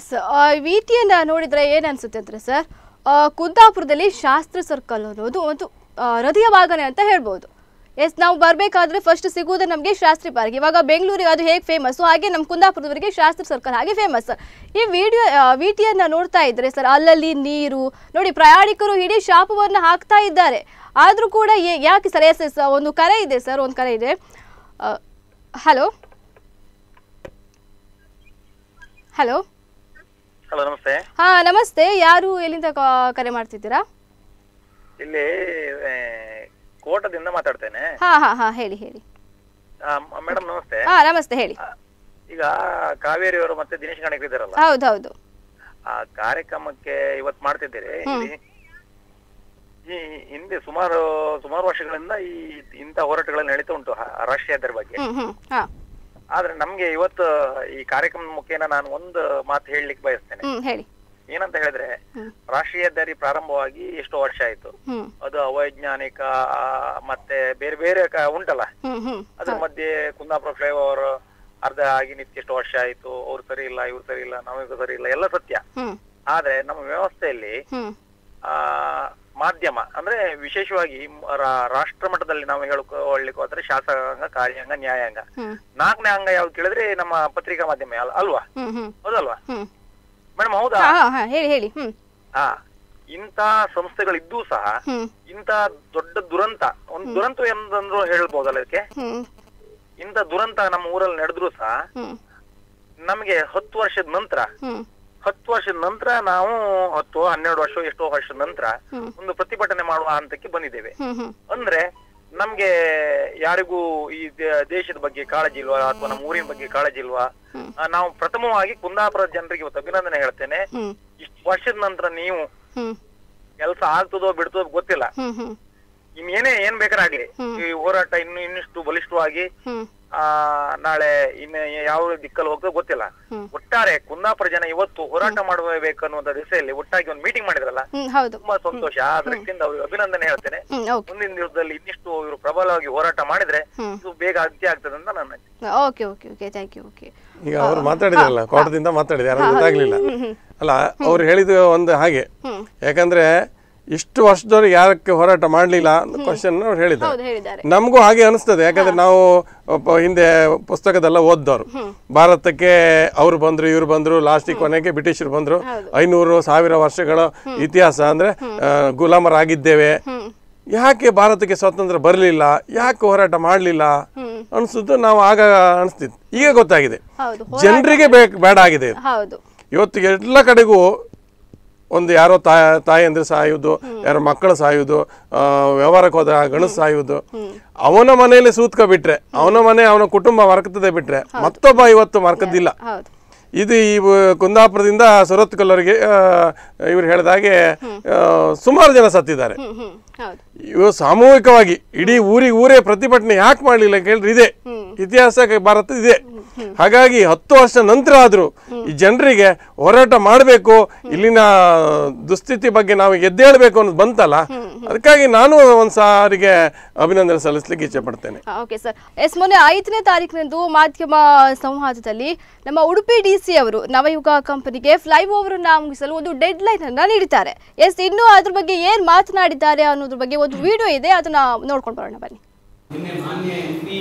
Speaker 1: ಎಸ್ ವಿ ಟಿಯನ್ನು ನೋಡಿದ್ರೆ ಏನು ಅನ್ಸುತ್ತೆ ಅಂದರೆ ಸರ್ ಕುಂದಾಪುರದಲ್ಲಿ ಶಾಸ್ತ್ರ ಸರ್ಕಲ್ ಅನ್ನೋದು ಒಂದು ಆ, ಹೃದಯ ಭಾಗನೆ ಅಂತ ಹೇಳ್ಬೋದು ಎಸ್ ನಾವು ಬರಬೇಕಾದ್ರೆ ಫಸ್ಟ್ ಸಿಗುವುದು ನಮಗೆ ಶಾಸ್ತ್ರಿ ಪಾರ್ಕ್ ಇವಾಗ ಬೆಂಗಳೂರಿಗೆ ಅದು ಹೇಗೆ ಫೇಮಸ್ಸು ಹಾಗೆ ನಮ್ಮ ಕುಂದಾಪುರದವರಿಗೆ ಶಾಸ್ತ್ರ ಸರ್ಕಲ್ ಹಾಗೆ ಫೇಮಸ್ ಈ ವಿಡಿಯೋ ವಿ ಟಿಯನ್ನು ನೋಡ್ತಾ ಇದ್ರೆ ಸರ್ ಅಲ್ಲಲ್ಲಿ ನೀರು ನೋಡಿ ಪ್ರಯಾಣಿಕರು ಇಡೀ ಶಾಪವನ್ನು ಹಾಕ್ತಾ ಇದ್ದಾರೆ ಆದರೂ ಕೂಡ ಏ- ಯಾಕೆ ಸರ್ ಎಸ್ ಎಸ್ ಒಂದು ಕರೆ ಇದೆ ಸರ್ ಒಂದು ಕರೆ ಇದೆ ಹಲೋ ಹಲೋ
Speaker 4: ಹಲೋ ನಮಸ್ತೆ
Speaker 1: ಹಾ ನಮಸ್ತೆ ಯಾರು ಎಲ್ಲಿಂದ ಕಾ- ಕರೆ ಮಾಡ್ತಿದ್ದೀರಾ
Speaker 4: ಇಲ್ಲಿ ಆ, ಕೋಟದಿಂದ ಮಾತಾಡ್ತೇನೆ
Speaker 1: ಹಾ ಹಾ ಹಾ ಹೇಳಿ ಹೇಳಿ
Speaker 4: ಮೇಡಮ್ ನಮಸ್ತೆ
Speaker 1: ಹಾ ನಮಸ್ತೆ ಹೇಳಿ
Speaker 4: ಆ, ಈಗ ಕಾವೇರಿ ಅವರು ಮತ್ತೆ ದಿನೇಶ್ ಗಣಕ್ ಇದ್ದಾರಲ್ಲ
Speaker 1: ಹೌದು ಹೌದು
Speaker 4: ಆ ಕಾರ್ಯಕ್ರಮಕ್ಕೆ ಇವತ್ತು ಮಾಡ್ತಿದ್ದೀರಿ ಇಲ್ಲಿ ಈ ಹಿಂದೆ ಸುಮಾರು ಸುಮಾರು ವರ್ಷಗಳಿಂದ ಈ ಇಂಥ ಹೋರಾಟಗಳನ್ನು ನಡೀತಾ ಉಂಟು ಹ- ರಾಷ್ಟ್ರೀಯ ಹೆದ್ದಾರಿ ಬಗ್ಗೆ
Speaker 1: ಹ್ಮ್ ಹ್ಮ್ ಹಾ
Speaker 4: ಆದ್ರೆ ನಮ್ಗೆ ಇವತ್ತು ಈ ಕಾರ್ಯಕ್ರಮದ ಮುಖೇನ ನಾನು ಒಂದು ಮಾತು ಹೇಳಲಿಕ್ಕೆ ಬಯಸ್ತೇನೆ
Speaker 1: ಹ್ಮ್ ಹೇಳಿ
Speaker 4: ಏನಂತ ಹೇಳಿದ್ರೆ
Speaker 1: ಹ್ಮ್.
Speaker 4: ರಾಷ್ಟ್ರೀಯ ಹೆದ್ದಾರಿ ಪ್ರಾರಂಭವಾಗಿ ಎಷ್ಟೋ ವರ್ಷ ಆಯ್ತು
Speaker 1: ಹ್ಮ್
Speaker 4: ಅದು ಅವೈಜ್ಞಾನಿಕ ಆ, ಮತ್ತೆ ಬೇರೆ ಬೇರೆ ಕ- ಉಂಟಲ್ಲ
Speaker 1: ಹ್ಮ್ ಹ್ಮ್
Speaker 4: ಅದ್ರ ಮಧ್ಯೆ ಕುಂದಾಪುರ ಫ್ಲೈಓವರ್ ಅರ್ಧ ಆಗಿ ನಿಂತು ಎಷ್ಟು ವರ್ಷ ಆಯ್ತು ಅವ್ರು ಸರಿ ಇಲ್ಲ ಇವ್ರು ಸರಿ ಇಲ್ಲ ನಾವೀಗ ಸರಿ ಇಲ್ಲ ಎಲ್ಲ ಸತ್ಯ
Speaker 1: ಹ್ಮ್
Speaker 4: ಆದ್ರೆ ನಮ್ಮ ವ್ಯವಸ್ಥೆಯಲ್ಲಿ
Speaker 1: ಹ್ಮ್
Speaker 4: ಆ ಮಾಧ್ಯಮ ಅಂದ್ರೆ ವಿಶೇಷವಾಗಿ ರಾ- ರಾಷ್ಟ್ರ ಮಟ್ಟದಲ್ಲಿ ನಾವು ಹೇಳ್ಕೊಳ್ಳಿಕ್ಕೆ ಹೋದ್ರೆ ಶಾಸಕಾಂಗ ಕಾರ್ಯಾಂಗ ನ್ಯಾಯಾಂಗ
Speaker 1: ಹ್ಮ್
Speaker 4: ನಾಲ್ಕನೇ ಅಂಗ ಯಾವ್ದು ಕೇಳಿದ್ರೆ ನಮ್ಮ ಪತ್ರಿಕಾ ಮಾಧ್ಯಮ ಅಲ್- ಅಲ್ವಾ
Speaker 1: ಹ್ಮ್ ಹ್ಮ್
Speaker 4: ಹೌದಲ್ವಾ
Speaker 1: ಹ್ಮ್
Speaker 4: ಮೇಡಮ್ ಹೌದಾ
Speaker 1: ಹಾ ಹಾ ಹಾ ಹೇಳಿ ಹೇಳಿ ಹ್ಮ್
Speaker 4: ಹಾ ಇಂಥ ಸಂಸ್ಥೆಗಳಿದ್ದೂ ಸಹ
Speaker 1: ಹ್ಮ್
Speaker 4: ಇಂಥ ದೊಡ್ಡ ದುರಂತ ಒಂದು ದುರಂತ ಎಂದಂದ್ರು ಹೇಳ್ಬೋದಲ್ಲ ಅದಕ್ಕೆ
Speaker 1: ಹ್ಮ್
Speaker 4: ಇಂಥ ದುರಂತ ನಮ್ಮ ಊರಲ್ಲಿ ನಡೆದ್ರು ಸಹ
Speaker 1: ಹ್ಮ್
Speaker 4: ನಮಗೆ ಹತ್ತು ವರ್ಷದ ನಂತರ
Speaker 1: ಹ್ಮ್
Speaker 4: ಹತ್ತು ವರ್ಷದ ನಂತರ ನಾವು ಹತ್ತು ಹನ್ನೆರಡು ವರ್ಷ ಎಷ್ಟೋ ವರ್ಷದ ನಂತರ
Speaker 1: ಹ್ಮ್.
Speaker 4: ಒಂದು ಪ್ರತಿಭಟನೆ ಮಾಡುವ ಹಂತಕ್ಕೆ ಬಂದಿದ್ದೇವೆ
Speaker 1: ಹ್ಮ್ ಹ್ಮ್
Speaker 4: ಅಂದ್ರೆ ನಮ್ಗೆ ಯಾರಿಗೂ ಈ ದೇ- ದೇಶದ ಬಗ್ಗೆ ಕಾಳಜಿ ಇಲ್ವಾ ಅಥವಾ ನಮ್ಮ ಊರಿನ ಬಗ್ಗೆ ಕಾಳಜಿ ಇಲ್ವಾ ಆ, ನಾವು ಪ್ರಥಮವಾಗಿ ಕುಂದಾಪುರ ಜನರಿಗೆ ಇವತ್ತು ಅಭಿನಂದನೆ ಹೇಳ್ತೇನೆ
Speaker 1: ಹ್ಮ್
Speaker 4: ಇಷ್ಟು ವರ್ಷದ ನಂತರ ನೀವು
Speaker 1: ಹ್ಮ್
Speaker 4: ಕೆಲಸ ಆಗ್ತದೋ ಬಿಡ್ತದೋ ಗೊತ್ತಿಲ್ಲ
Speaker 1: ಹ್ಮ್ ಹ್ಮ್
Speaker 4: ಇನ್ನೇನೇ ಏನ್ ಬೇಕಾರಾಗ್ಲಿ ಈ ಹೋರಾಟ ಇನ್ನು ಇನ್ನಿಷ್ಟು ಬಲಿಷ್ಠವಾಗಿ
Speaker 1: ಹ್ಮ್
Speaker 4: ಆ ನಾಳೆ ಇನ್ನು ಯಾವ ದಿಕ್ಕಲ್ಲಿ ಹೋಗ್ತದೆ ಗೊತ್ತಿಲ್ಲ
Speaker 1: ಹ್ಮ್.
Speaker 4: ಒಟ್ಟಾರೆ ಕುಂದಾಪುರ ಜನ ಇವತ್ತು ಹೋರಾಟ ಮಾಡಬೇಕು ಅನ್ನುವಂತ ದಿಸೆಯಲ್ಲಿ ಒಟ್ಟಾಗಿ ಒಂದು ಮೀಟಿಂಗ್ ಮಾಡಿದ್ರಲ್ಲ
Speaker 1: ಹ್ಮ್ ಹೌದು
Speaker 4: ತುಂಬಾ ಸಂತೋಷ ಆ ದೃಷ್ಟಿಯಿಂದ ಅವ್ರಿಗೆ ಅಭಿನಂದನೆ ಹೇಳ್ತೇನೆ
Speaker 1: ಹ್ಮ್ ಓಕೆ
Speaker 4: ಮುಂದಿನ ದಿವಸದಲ್ಲಿ ಇನ್ನಿಷ್ಟು ಇವರು ಪ್ರಬಲವಾಗಿ ಹೋರಾಟ ಮಾಡಿದ್ರೆ
Speaker 1: ಹ್ಮ್.
Speaker 4: ಇದು ಬೇಗ ಅಗತ್ಯ ಆಗ್ತದೆ ಅಂತ ನನ್ನ ಅನಿಸಿಕೆ.
Speaker 1: Okay okay okay thank you okay
Speaker 2: ಈಗ ಅವ್ರು ಮಾತಾಡಿದ್ರಲ್ಲ ಕೋಟದಿಂದ ಮಾತಾಡಿದೆ ಯಾರು ಗೊತ್ತಾಗ್ಲಿಲ್ಲ ಅಲ್ಲ ಅವ್ರು ಹೇಳಿದ ಒಂದು ಹಾಗೆ
Speaker 1: ಹ್ಮ್.
Speaker 2: ಯಾಕಂದ್ರೆ ಇಷ್ಟು ವರ್ಷದವ್ರಿಗೆ ಯಾರಕ್ಕೆ ಹೋರಾಟ ಮಾಡಲಿಲ್ಲ ಅಂತ ಕ್ವಶನ್ ಅವ್ರು ಹೇಳಿದ್ದಾರೆ
Speaker 1: ಹೌದು ಹೇಳಿದ್ದಾರೆ
Speaker 2: ನಮಗೂ ಹಾಗೆ ಅನಿಸ್ತದೆ ಯಾಕಂದ್ರೆ ನಾವು ಒಬ್ಬ ಹಿಂದೆ ಪುಸ್ತಕದೆಲ್ಲ ಓದ್ದವ್ರು ಭಾರತಕ್ಕೆ ಅವ್ರು ಬಂದ್ರು ಇವ್ರು ಬಂದ್ರು ಲಾಸ್ಟಿಗೆ ಕೊನೆಗೆ ಬ್ರಿಟಿಷರು ಬಂದ್ರು ಐನೂರು ಸಾವಿರ ವರ್ಷಗಳ ಇತಿಹಾಸ ಅಂದ್ರೆ ಆ, ಗುಲಾಮರಾಗಿದ್ದೇವೆ ಯಾಕೆ ಭಾರತಕ್ಕೆ ಸ್ವಾತಂತ್ರ್ಯ ಬರಲಿಲ್ಲ ಯಾಕೆ ಹೋರಾಟ ಮಾಡಲಿಲ್ಲ ಅನ್ಸುದು ನಾವು ಆಗ ಅನಿಸ್ತಿತ್ತು ಈಗ ಗೊತ್ತಾಗಿದೆ
Speaker 1: ಹೌದು
Speaker 2: ಜನರಿಗೆ ಬೇಕು ಬೇಡ ಆಗಿದೆ ಇದು.
Speaker 1: ಹೌದು
Speaker 2: ಇವತ್ತು ಎಲ್ಲ ಕಡೆಗೂ ಒಂದು ಯಾರೋ ತಾಯ ತಾಯಿ ಅಂದ್ರೆ ಸಾಯುವುದು ಯಾರೋ ಮಕ್ಕಳು ಸಾಯುವುದು ಆ, ವ್ಯವಹಾರಕ್ಕೆ ಹೋದ ಗಣಸು ಸಾಯುವುದು ಅವನ ಮನೆಯಲ್ಲಿ ಸೂತ್ಕ ಬಿಟ್ರೆ ಅವನ ಮನೆ ಅವನ ಕುಟುಂಬ ಮರಕತ್ತದೆ ಬಿಟ್ರೆ ಮತ್ತೊಬ್ಬ ಇವತ್ತು ಮರಕದಿಲ್ಲ
Speaker 1: ಹೌದು
Speaker 2: ಇದು ಈ ವ- ಕುಂದಾಪುರದಿಂದ ಸುರತ್ ಕಲ್ಲೂರಿಗೆ ಇವ್ರು ಹೇಳಿದ ಹಾಗೆ ಆ, ಸುಮಾರು ಜನ ಸತ್ತಿದ್ದಾರೆ
Speaker 1: ಹ್ಮ್ ಹ್ಮ್ ಹೌದು
Speaker 2: ಇವು ಸಾಮೂಹಿಕವಾಗಿ ಇಡೀ ಊರಿಗೆ ಊರೇ ಪ್ರತಿಭಟನೆ ಯಾಕೆ ಮಾಡಲಿಲ್ಲ ಕೇಳಿದ್ರೆ ಇದೆ ಇತಿಹಾಸ ಭಾರತ ಇದೆ ಹಾಗಾಗಿ ಹತ್ತು ವರ್ಷ ನಂತರ ಆದ್ರೂ ಈ ಜನರಿಗೆ ಹೋರಾಟ ಮಾಡಬೇಕು ಇಲ್ಲಿನ ದುಸ್ಥಿತಿ ಬಗ್ಗೆ ನಾವು ಎದ್ದೇಳಬೇಕು ಅನ್ನೋದು ಬಂತಲ್ಲ ಅದಕ್ಕಾಗಿ ನಾನು ಒಂದ್ ಸಾರಿಗೆ ಅಭಿನಂದನೆ ಸಲ್ಲಿಸ್ಲಿಕ್ಕೆ ಇಚ್ಛೆ ಪಡ್ತೇನೆ
Speaker 1: ಓಕೆ ಸರ್ ಎಸ್ ಮೊನ್ನೆ ಐದನೇ ತಾರೀಕಿನಂದು ಮಾಧ್ಯಮ ಸಂವಾದದಲ್ಲಿ ನಮ್ಮ ಉಡುಪಿ ಡಿ ಸಿ ಅವರು ನವಯುಗ ಕಂಪನಿಗೆ ಫ್ಲೈ ಓವರ್ ಅನ್ನ ಮುಗಿಸಲು ಒಂದು ಡೆಡ್ ಲೈನ್ ಅನ್ನ ನೀಡಿದ್ದಾರೆ ಎಸ್ ಇನ್ನು ಅದ್ರ ಬಗ್ಗೆ ಏನ್ ಮಾತನಾಡಿದ್ದಾರೆ ಅನ್ನೋದ್ರ ಬಗ್ಗೆ ಒಂದು ವಿಡಿಯೋ ಇದೆ ಅದನ್ನ ನೋಡ್ಕೊಂಡು ಬರೋಣ ಬನ್ನಿ
Speaker 5: ನಿನ್ನೆ ಮಾನ್ಯ ಎಂ ಪಿ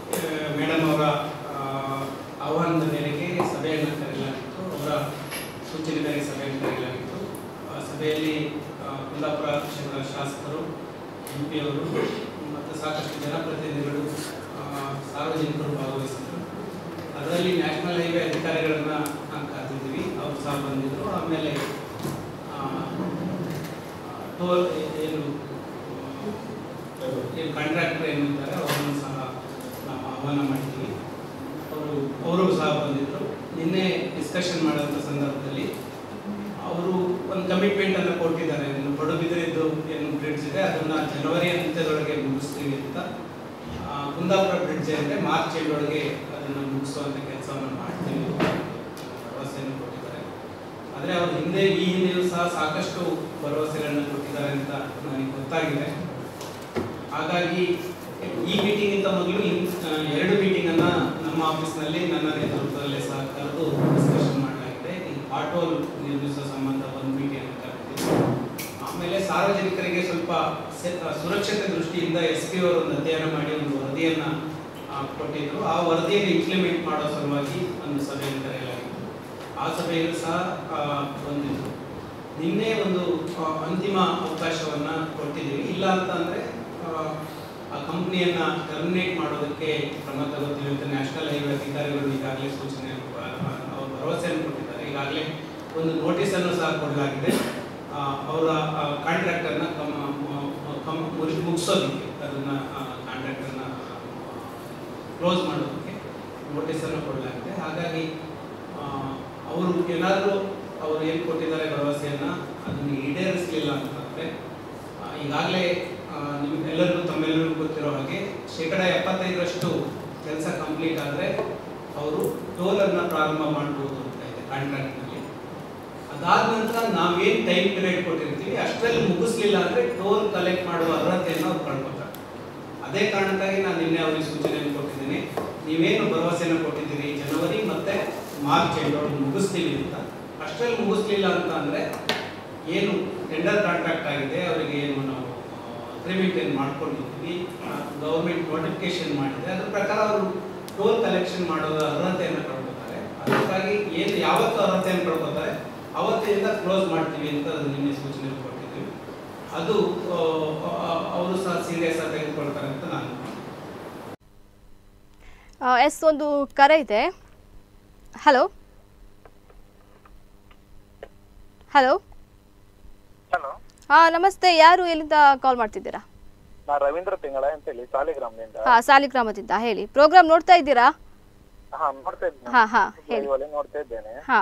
Speaker 5: ಮೇಡಮ್ ಅವರ ಆ, ಆಹ್ವಾನದ ಮೇರೆಗೆ ಸಭೆಯನ್ನು ಕರೆಯಲಾಗಿತ್ತು ಅವರ ಸೂಚನೆ ಮೇರೆಗೆ ಸಭೆಯನ್ನು ಕರೆಯಲಾಗಿತ್ತು ಆ ಸಭೆಯಲ್ಲಿ ಆ, ಕುಂದಾಪುರ ಕ್ಷೇತ್ರದ ಶಾಸಕರು ಎಂ ಪಿ ಅವರು ಮತ್ತು ಸಾಕಷ್ಟು ಜನಪ್ರತಿನಿಧಿಗಳು ಆ, ಸಾರ್ವಜನಿಕರು ಭಾಗವಹಿಸಿದರು ಅದರಲ್ಲಿ ನ್ಯಾಷನಲ್ ಹೈವೇ ಅಧಿಕಾರಿಗಳನ್ನು ನಾವು ಕರೆದಿದ್ದೀವಿ ಅವರು ಸಹ ಬಂದಿದ್ದರು ಆಮೇಲೆ ಆ, ಟೋಲ್ ಏನು ಏನು ಕಾಂಟ್ರಾಕ್ಟರ್ ಏನಿದ್ದಾರೆ ಅವರನ್ನು ಸಹ ನಾವು ಆಹ್ವಾನ ಮಾಡಿದ್ದೀವಿ ಅವರು ಅವರು ಸಹ ಬಂದಿದ್ದರು ನಿನ್ನೆ ಡಿಸ್ಕಷನ್ ಮಾಡೋಂಥ ಸಂದರ್ಭದಲ್ಲಿ ಅವರು ಒಂದು ಕಮಿಟ್ಮೆಂಟ್ ಅನ್ನು ಕೊಟ್ಟಿದ್ದಾರೆ ಇನ್ನು ಪಡುಬಿದ್ರಿದ್ದು ಏನು ಬ್ರಿಡ್ಜ್ ಇದೆ ಅದನ್ನು ಜನವರಿ ಅಂತ್ಯದೊಳಗೆ ಮುಗಿಸ್ತೀವಿ ಅಂತ ಆ, ಕುಂದಾಪುರ ಬ್ರಿಡ್ಜ್ ಅಂದರೆ ಮಾರ್ಚ್ ಎಂಡೊಳಗೆ ಅದನ್ನು ಮುಗಿಸುವಂಥ ಕೆಲಸವನ್ನು ಮಾಡ್ತೀವಿ ಅಂತ ಭರವಸೆಯನ್ನು ಕೊಟ್ಟಿದ್ದಾರೆ ಆದರೆ ಅವರು ಹಿಂದೆ ಈ ಹಿಂದೆಯೂ ಸಹ ಸಾಕಷ್ಟು ಭರವಸೆಗಳನ್ನು ಕೊಟ್ಟಿದ್ದಾರೆ ಅಂತ ನನಗೆ ಗೊತ್ತಾಗಿದೆ ಹಾಗಾಗಿ ಈ ಮೀಟಿಂಗಿಂತ ಮೊದಲು ಇನ್- ಆ, ಎರಡು ಮೀಟಿಂಗ್ ಅನ್ನ ನಮ್ಮ ಆಫೀಸ್ನಲ್ಲಿ ನನ್ನ ನೇತೃತ್ವದಲ್ಲೇ ಸಹ ಕರೆದು ಡಿಸ್ಕಷನ್ ಮಾಡಲಾಗಿದೆ ಈ ಆಟೋಲ್ ನಿರ್ಮಿಸುವ ಸಂಬಂಧ ಒಂದು ಮೀಟಿಂಗ್ ಕರೆದಿದ್ರು ಆಮೇಲೆ ಸಾರ್ವಜನಿಕರಿಗೆ ಸ್ವಲ್ಪ ಸೆ- ಆ, ಸುರಕ್ಷತೆ ದೃಷ್ಟಿಯಿಂದ ಎಸ್ ಪಿ ಅವರು ಒಂದು ಅಧ್ಯಯನ ಮಾಡಿ ಒಂದು ವರದಿಯನ್ನ ಆ, ಕೊಟ್ಟಿದ್ರು ಆ ವರದಿಯನ್ನು ಇಂಪ್ಲಿಮೆಂಟ್ ಮಾಡೋ ಸಲುವಾಗಿ ಒಂದು ಸಭೆಯನ್ನು ಕರೆಯಲಾಗಿತ್ತು ಆ ಸಭೆಯಲ್ಲೂ ಸಹ ಆ, ಬಂದಿದ್ರು ನಿನ್ನೆ ಒಂದು ಆ, ಅಂತಿಮ ಅವಕಾಶವನ್ನ ಕೊಟ್ಟಿದ್ದೀವಿ ಇಲ್ಲ ಅಂತ ಅಂದ್ರೆ ಆ, ಆ ಕಂಪ್ನಿಯನ್ನ ಟರ್ಮಿನೇಟ್ ಮಾಡೋದಕ್ಕೆ ಕ್ರಮ ತಗೋತೀವಿ ಅಂತ ನ್ಯಾಷನಲ್ ಹೈವೇ ಅಧಿಕಾರಿಗಳು ಈಗಾಗಲೇ ಸೂಚನೆ ಆ, ಆ, ಅವ್ರು ಭರವಸೆಯನ್ನು ಕೊಟ್ಟಿದ್ದಾರೆ ಈಗಾಗಲೇ ಒಂದು ನೋಟಿಸ್ ಅನ್ನು ಸಹ ಕೊಡಲಾಗಿದೆ ಆ, ಅವರ ಕಾಂಟ್ರಾಕ್ಟರ್ನ ಕಮ್ ಕಮ್ ಮುಗಿಸೋದಕ್ಕೆ ಅದನ್ನ ಕಾಂಟ್ರಾಕ್ಟರ್ನ ಕ್ಲೋಸ್ ಮಾಡೋದಕ್ಕೆ ನೋಟಿಸನ್ನು ಕೊಡಲಾಗಿದೆ ಹಾಗಾಗಿ ಆ, ಅವರು ಏನಾದರೂ ಅವರು ಏನು ಕೊಟ್ಟಿದ್ದಾರೆ ಭರವಸೆಯನ್ನ ಅದನ್ನು ಈಡೇರಿಸಲಿಲ್ಲ ಅಂತಂದ್ರೆ ಆ, ಈಗಾಗಲೇ ನಿಮ್ಗೆ ಎಲ್ಲರಿಗೂ ತಮ್ಮೆಲ್ಲರಿಗೂ ಗೊತ್ತಿರೋ ಹಾಗೆ ಶೇಕಡ ಎಪ್ಪತ್ತೈದರಷ್ಟು ಕೆಲಸ ಕಂಪ್ಲೀಟ್ ಆದರೆ ಅವರು ಟೋಲನ್ನು ಪ್ರಾರಂಭ ಮಾಡ್ಬೋದು ಅಂತ ಇದೆ ಕಾಂಟ್ರಾಕ್ಟ್ನಲ್ಲಿ ಅದಾದ ನಂತರ ನಾವೇನು ಟೈಮ್ ಪೀರಿಯಡ್ ಕೊಟ್ಟಿರ್ತೀವಿ ಅಷ್ಟರಲ್ಲಿ ಮುಗಿಸ್ಲಿಲ್ಲ ಅಂದರೆ ಟೋಲ್ ಕಲೆಕ್ಟ್ ಮಾಡುವ ಅರ್ಹತೆಯನ್ನು ಅವ್ರು ಕಳ್ಕೊತಾರೆ ಅದೇ ಕಾರಣಕ್ಕಾಗಿ ನಾನು ನಿನ್ನೆ ಅವರಿಗೆ ಸೂಚನೆಯನ್ನು ಕೊಟ್ಟಿದ್ದೀನಿ ನೀವೇನು ಭರವಸೆಯನ್ನು ಕೊಟ್ಟಿದ್ದೀರಿ ಜನವರಿ ಮತ್ತೆ ಮಾರ್ಚ್ ಎಂಡೊಳಗೆ ಮುಗಿಸ್ತೀವಿ ಅಂತ ಅಷ್ಟರಲ್ಲಿ ಮುಗಿಸ್ಲಿಲ್ಲ ಅಂತ ಅಂದರೆ ಏನು ಟೆಂಡರ್ ಕಾಂಟ್ರಾಕ್ಟ್ ಆಗಿದೆ ಅವರಿಗೆ ಏನು ನಾವು ಅಗ್ರಿಮೆಂಟ್ ಏನು ಮಾಡ್ಕೊಂಡಿದ್ದೀವಿ ಗೌರ್ಮೆಂಟ್ ನೋಟಿಫಿಕೇಶನ್ ಮಾಡಿದೆ ಅದ್ರ ಪ್ರಕಾರ ಅವರು ಟೋಲ್ ಕಲೆಕ್ಷನ್ ಮಾಡೋದ ಅರ್ಹತೆಯನ್ನು ಕಳ್ಕೊತಾರೆ ಅದಕ್ಕಾಗಿ ಏನು ಯಾವತ್ತು ಅರ್ಹತೆಯನ್ನು ಕಳ್ಕೊತಾರೆ ಅವತ್ತಿನಿಂದ ಕ್ಲೋಸ್ ಮಾಡ್ತೀವಿ ಅಂತ ಅದು ನಿನ್ನೆ ಸೂಚನೆ ಕೊಟ್ಟಿದ್ದೀವಿ ಅದು ಅವರು ಸಹ ಸೀರಿಯಸ್ ಆಗಿ ತೆಗೆದುಕೊಳ್ತಾರೆ ಅಂತ ನಾನು
Speaker 1: ಆ, ಎಸ್ ಒಂದು ಕರೆ ಇದೆ ಹಲೋ ಹಲೋ
Speaker 4: ಹಲೋ
Speaker 1: ಹಾ ನಮಸ್ತೆ ಯಾರು ಎಲ್ಲಿಂದ ಕಾಲ್ ಮಾಡ್ತಿದ್ದೀರಾ
Speaker 4: ನಾ ರವೀಂದ್ರ ತಿಂಗಳ ಅಂತೇಳಿ ಸಾಲಿಗ್ರಾಮದಿಂದ
Speaker 1: ಹಾ ಸಾಲಿಗ್ರಾಮದಿಂದ ಹೇಳಿ ಪ್ರೋಗ್ರಾಮ್ ನೋಡ್ತಾ ಇದ್ದೀರಾ
Speaker 4: ಹಾ ನೋಡ್ತಾ ಇದ್ದೇನೆ
Speaker 1: ಹಾ ಹಾ ಹೇಳಿ
Speaker 4: Live ಅಲ್ಲಿ ನೋಡ್ತಾ ಇದ್ದೇನೆ
Speaker 1: ಹಾ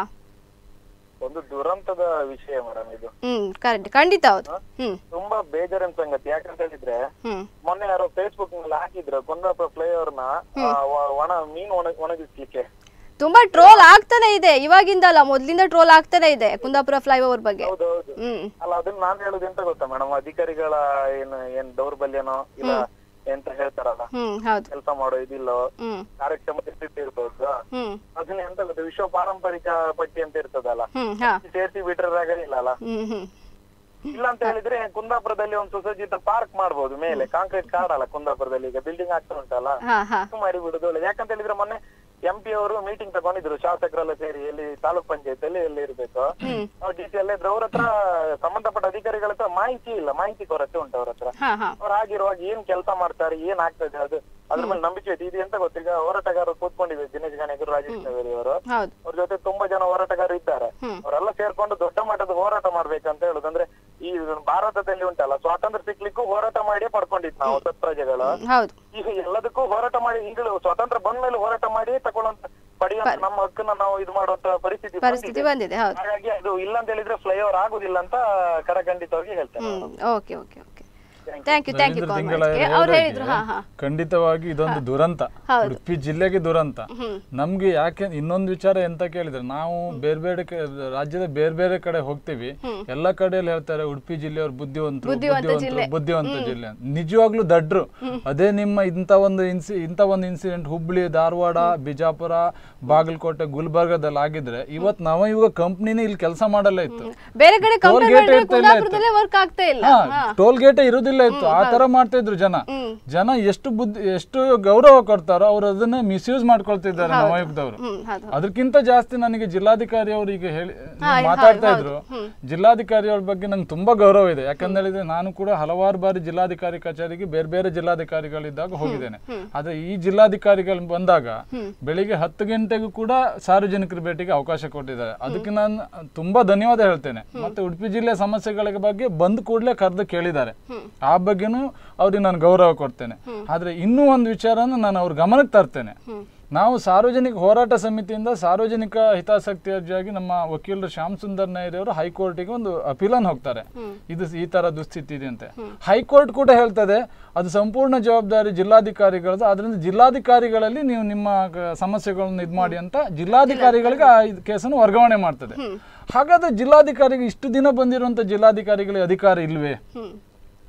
Speaker 4: ಒಂದು ದುರಂತದ ವಿಷಯ ಮೇಡಮ್ ಇದು
Speaker 1: ಹ್ಮ್ ಕರೆಕ್ಟ್ ಖಂಡಿತ ಹೌದು ಹ್ಮ್
Speaker 4: ತುಂಬಾ ಬೇಜಾರಿನ ಸಂಗತಿ ಯಾಕಂತ ಹೇಳಿದ್ರೆ
Speaker 1: ಹ್ಮ್
Speaker 4: ಮೊನ್ನೆ ಯಾರೋ ಫೇಸ್ಬುಕ್ ನಲ್ಲಿ ಹಾಕಿದ್ರು ಕುಂದಾಪುರ ಫ್ಲೈಓವರ್ ನ ಆ, ವ- ಒಣ ಮೀನು ಒಣ ಒಣಗಿಸ್ಲಿಕ್ಕೆ
Speaker 1: ತುಂಬಾ ಟ್ರೋಲ್ ಆಗ್ತಾನೆ ಇದೆ ಇವಾಗಿಂದ ಅಲ್ಲ ಮೊದ್ಲಿಂದ ಟ್ರೋಲ್ ಆಗ್ತಾನೆ ಇದೆ ಕುಂದಾಪುರ ಫ್ಲೈಓವರ್ ಬಗ್ಗೆ
Speaker 4: ಹೌದೌದು
Speaker 1: ಹ್ಮ್
Speaker 4: ಅಲ್ಲ ಅದನ್ನ ನಾನ್ ಹೇಳುದು ಎಂತ ಗೊತ್ತಾ ಮೇಡಮ್ ಅಧಿಕಾರಿಗಳ ಏನ್ ಏನ್ ದೌರ್ಬಲ್ಯನೋ ಇಲ್ಲ ಎಂತ ಹೇಳ್ತಾರಲ್ಲ
Speaker 1: ಹ್ಮ್ ಹೌದು
Speaker 4: ಕೆಲಸ ಮಾಡೋ ಇದಿಲ್ಲೋ
Speaker 1: ಹ್ಮ್
Speaker 4: ಕಾರ್ಯಕ್ಷಮತೆ ಇರ್ಬೋದು
Speaker 1: ಹ್ಮ್
Speaker 4: ಅದನ್ನ ಎಂತ ಗೊತ್ತಾ ವಿಶ್ವ ಪಾರಂಪರಿಕ ಪಟ್ಟಿ ಅಂತ ಇರ್ತದಲ್ಲ
Speaker 1: ಹ್ಮ್ ಹಾ
Speaker 4: ಸೇರ್ಸಿ ಬಿಟ್ರೆ ಇಲ್ಲ ಅಲ್ಲ
Speaker 1: ಹ್ಮ್ ಹ್ಮ್
Speaker 4: ಇಲ್ಲ ಅಂತ ಹೇಳಿದ್ರೆ ಕುಂದಾಪುರದಲ್ಲಿ ಒಂದು ಸುಸಜ್ಜಿತ ಪಾರ್ಕ್ ಮಾಡ್ಬೋದು ಮೇಲೆ ಕಾಂಕ್ರೀಟ್ ಕಾಡಲ್ಲ ಕುಂದಾಪುರದಲ್ಲಿ ಈಗ ಬಿಲ್ಡಿಂಗ್ ಆಗ್ತಾ ಉಂಟಲ್ಲ
Speaker 1: ಹಾ ಹಾ
Speaker 4: ಮಾಡಿ ಬಿಡುದು ಒಳ್ಳೆ ಯಾಕಂತ ಹೇಳಿದ್ರೆ ಮೊನ್ನೆ ಎಂ ಪಿ ಅವರು ಮೀಟಿಂಗ್ ತಗೊಂಡಿದ್ರು ಶಾಸಕರೆಲ್ಲ ಸೇರಿ ಎಲ್ಲಿ ತಾಲೂಕ್ ಪಂಚಾಯತ್ ಅಲ್ಲಿ ಎಲ್ಲಿ ಇರ್ಬೇಕು
Speaker 1: ಹ್ಮ್
Speaker 4: ನಾವು ಡಿ ಸಿ ಅಲ್ಲೇ ಇದ್ರೆ ಅವ್ರ ಹತ್ರ ಸಂಬಂಧಪಟ್ಟ ಅಧಿಕಾರಿಗಳ ಹತ್ರ ಮಾಹಿತಿ ಇಲ್ಲ ಮಾಹಿತಿ ಕೊರತೆ ಉಂಟು ಅವ್ರ ಹತ್ರ
Speaker 1: ಹಾ ಹಾ
Speaker 4: ಅವ್ರು ಆಗಿರುವಾಗ ಏನ್ ಕೆಲಸ ಮಾಡ್ತಾರೆ ಏನ್ ಆಗ್ತದೆ ಅದು ಅದ್ರ ಮೇಲೆ ನಂಬಿಕೆ ಐತಿ ಇದು ಎಂತ ಗೊತ್ತೀಗ ಹೋರಾಟಗಾರರು ಕೂತ್ಕೊಂಡಿದ್ರು ದಿನೇಶ್ ಗಣೇಗರು ರಾಜೇಶ್ ನಗರಿ ಅವರು
Speaker 1: ಹೌದು
Speaker 4: ಅವ್ರ ಜೊತೆ ತುಂಬಾ ಜನ ಹೋರಾಟಗಾರರು ಇದ್ದಾರೆ
Speaker 1: ಹ್ಮ್.
Speaker 4: ಅವರೆಲ್ಲ ಸೇರ್ಕೊಂಡು ದೊಡ್ಡ ಮಟ್ಟದ ಹೋರಾಟ ಮಾಡ್ಬೇಕಂತ ಹೇಳುದು ಅಂದ್ರೆ ಈ ಭಾರತದಲ್ಲಿ ಉಂಟಲ್ಲ ಸ್ವಾತಂತ್ರ್ಯ ಸಿಕ್ಲಿಕ್ಕೂ ಹೋರಾಟ ಮಾಡಿ ಪಡ್ಕೊಂಡಿದ್ ನಾವು ಸತ್ ಪ್ರಜೆಗಳು
Speaker 1: ಹ್ಮ್, ಹೌದು
Speaker 4: ಈಗ ಎಲ್ಲದಕ್ಕೂ ಹೋರಾಟ ಮಾಡಿ ಈಗ ಸ್ವಾತಂತ್ರ್ಯ ಬಂದ ಮೇಲೆ ಹೋರಾಟ ಮಾಡಿ ತಗೊಳ್ಳೋಂತ ಪಡೆಯುವಂತ ನಮ್ಮ ಹಕ್ಕನ್ನ ನಾವು ಇದು ಮಾಡುವಂತ ಪರಿಸ್ಥಿತಿ
Speaker 1: ಪರಿಸ್ಥಿತಿ
Speaker 4: ಬಂದಿದೆ.
Speaker 1: ಬಂದಿದೆ ಹೌದು
Speaker 4: ಹಾಗಾಗಿ ಅದು ಇಲ್ಲ ಅಂತ ಹೇಳಿದ್ರೆ ಫ್ಲೈಓವರ್ ಆಗುದಿಲ್ಲ ಅಂತ ಕರಖಂಡಿತವಾಗಿ ಹೇಳ್ತೇನೆ
Speaker 1: ಹ್ಮ್ okay okay okay thank you thank you
Speaker 3: Ravindra
Speaker 1: call
Speaker 3: ತಿಂಗಳ
Speaker 1: ಮಾಡಿದ್ದಕ್ಕೆ ಅವ್ರು ಹೇಳಿದ್ರು ಹಾ ಹಾ
Speaker 3: ಖಂಡಿತವಾಗಿ ಇದೊಂದು ದುರಂತ
Speaker 1: ಹೌದು.
Speaker 3: ಉಡುಪಿ ಜಿಲ್ಲೆಗೆ ದುರಂತ
Speaker 1: ಹ್ಮ್.
Speaker 3: ನಮ್ಗೆ ಯಾಕೆ ಇನ್ನೊಂದು ವಿಚಾರ ಎಂತ ಕೇಳಿದ್ರೆ ನಾವು ಬೇರೆ ಬೇರೆ ಕ- ರಾಜ್ಯದ ಬೇರೆ ಬೇರೆ ಕಡೆ ಹೋಗ್ತೀವಿ ಎಲ್ಲ ಕಡೆಯಲ್ಲಿ ಹೇಳ್ತಾರೆ ಉಡುಪಿ ಜಿಲ್ಲೆಯವ್ರು ಬುದ್ಧಿವಂತರು
Speaker 1: ಬುದ್ಧಿವಂತ
Speaker 3: ಬುದ್ಧಿವಂತರು
Speaker 1: ಜಿಲ್ಲೆ.
Speaker 3: ಬುದ್ಧಿವಂತ ಜಿಲ್ಲೆ ಅಂತ. ನಿಜವಾಗ್ಲೂ ದಡ್ರು ಅದೇ ನಿಮ್ಮ ಇಂಥ ಒಂದು ಇನ್ಸಿ ಇಂಥ ಒಂದು ಇನ್ಸಿಡೆಂಟ್ ಹುಬ್ಳಿ ಧಾರವಾಡ ಬಿಜಾಪುರ ಬಾಗಲಕೋಟೆ ಗುಲ್ಬರ್ಗದಲ್ಲಿ ಆಗಿದ್ರೆ ಇವತ್ತು ನವಯುಗ ಕಂಪ್ನಿನೇ ಇಲ್ಲಿ ಕೆಲಸ ಮಾಡಲ್ಲ ಇತ್ತು
Speaker 1: ಬೇರೆ ಕಡೆ
Speaker 3: Toll
Speaker 1: ಕಂಪೇರ್
Speaker 3: gate
Speaker 1: ಮಾಡಿದ್ರೆ
Speaker 3: ಇರ್ತಾ ಇಲ್ಲ
Speaker 1: ಕುಂದಾಪುರದಲ್ಲೇ ವರ್ಕ್ ಆಗ್ತಾ ಇಲ್ಲ
Speaker 3: ಹಾ ಟೋಲ್ ಗೇಟ್ ಇರುದಿಲ್ಲ ಇತ್ತು ಆ ತರ ಮಾಡ್ತಾ ಇದ್ರು ಜನ
Speaker 1: ಹ್ಮ್.
Speaker 3: ಜನ ಎಷ್ಟು ಬುದ್ಧಿ ಎಷ್ಟು ಗೌರವ ಕೊಡ್ತಾರೋ ಅವ್ರು ಅದನ್ನ ಮಿಸ್ಯೂಸ್ ಮಾಡ್ಕೊಳ್ತಿದ್ದಾರೆ ನವಯುಗದವರು
Speaker 1: ಹ್ಮ್ ಹೌದು
Speaker 3: ಅದಕ್ಕಿಂತ ಜಾಸ್ತಿ ನನಗೆ ಜಿಲ್ಲಾಧಿಕಾರಿ ಅವರು ಈಗ ಹೇಳಿ ಮಾತಾಡ್ತಾ ಇದ್ರು ಜಿಲ್ಲಾಧಿಕಾರಿ ಅವ್ರ ಬಗ್ಗೆ ನಂಗೆ ತುಂಬಾ ಗೌರವ ಇದೆ ಯಾಕಂತ ಹೇಳಿದ್ರೆ ನಾನು ಕೂಡ ಹಲವಾರು ಬಾರಿ ಜಿಲ್ಲಾಧಿಕಾರಿ ಕಚೇರಿಗೆ ಬೇರೆ ಬೇರೆ ಜಿಲ್ಲಾಧಿಕಾರಿಗಳಿದ್ದಾಗ ಹೋಗಿದ್ದೇನೆ ಆದ್ರೆ ಈ ಜಿಲ್ಲಾಧಿಕಾರಿಗಳು ಬಂದಾಗ ಬೆಳಿಗ್ಗೆ ಹತ್ತು ಗಂಟೆಗೂ ಕೂಡ ಸಾರ್ವಜನಿಕರ ಭೇಟಿಗೆ ಅವಕಾಶ ಕೊಟ್ಟಿದ್ದಾರೆ ಅದಕ್ಕೆ ನಾನು ತುಂಬಾ ಧನ್ಯವಾದ ಹೇಳ್ತೇನೆ ಮತ್ತೆ ಉಡುಪಿ ಜಿಲ್ಲೆ ಸಮಸ್ಯೆಗಳ ಬಗ್ಗೆ ಬಂದ ಕೂಡಲೇ ಕರೆದು ಕೇಳಿದ್ದಾರೆ ಆ ಬಗ್ಗೆನೂ ಅವ್ರಿಗೆ ನಾನು ಗೌರವ ಕೊಡ್ತೇನೆ ಆದ್ರೆ ಇನ್ನೂ ಒಂದು ವಿಚಾರನ ನಾನು ಅವ್ರ ಗಮನಕ್ಕೆ ತರ್ತೇನೆ ನಾವು ಸಾರ್ವಜನಿಕ ಹೋರಾಟ ಸಮಿತಿಯಿಂದ ಸಾರ್ವಜನಿಕ ಹಿತಾಸಕ್ತಿ ಅರ್ಜಿಯಾಗಿ ನಮ್ಮ ವಕೀಲರು ಶ್ಯಾಮ್ ಸುಂದರ್ ನಾಯರ್ ಅವರು ಹೈಕೋರ್ಟಿಗೆ ಒಂದು ಅಪೀಲನ್ ಹೋಗ್ತಾರೆ ಇದು ಈ ತರ ದುಸ್ಥಿತಿ ಇದೆ ಅಂತೆ ಹೈಕೋರ್ಟ್ ಕೂಡ ಹೇಳ್ತದೆ ಅದು ಸಂಪೂರ್ಣ ಜವಾಬ್ದಾರಿ ಜಿಲ್ಲಾಧಿಕಾರಿಗಳದ್ದು ಅದರಿಂದ ಜಿಲ್ಲಾಧಿಕಾರಿಗಳಲ್ಲಿ ನೀವು ನಿಮ್ಮ ಕ- ಸಮಸ್ಯೆಗಳನ್ನು ಇದು ಮಾಡಿ ಅಂತ ಜಿಲ್ಲಾಧಿಕಾರಿಗಳಿಗೆ ಆ ಇದ್ ಕೇಸನ್ನು ವರ್ಗಾವಣೆ ಮಾಡ್ತದೆ ಹಾಗಾದ್ರೆ ಜಿಲ್ಲಾಧಿಕಾರಿಗೆ ಇಷ್ಟು ದಿನ ಬಂದಿರುವಂತ ಜಿಲ್ಲಾಧಿಕಾರಿಗಳಿಗೆ ಅಧಿಕಾರ ಇಲ್ವೇ
Speaker 1: ಹ್ಮ್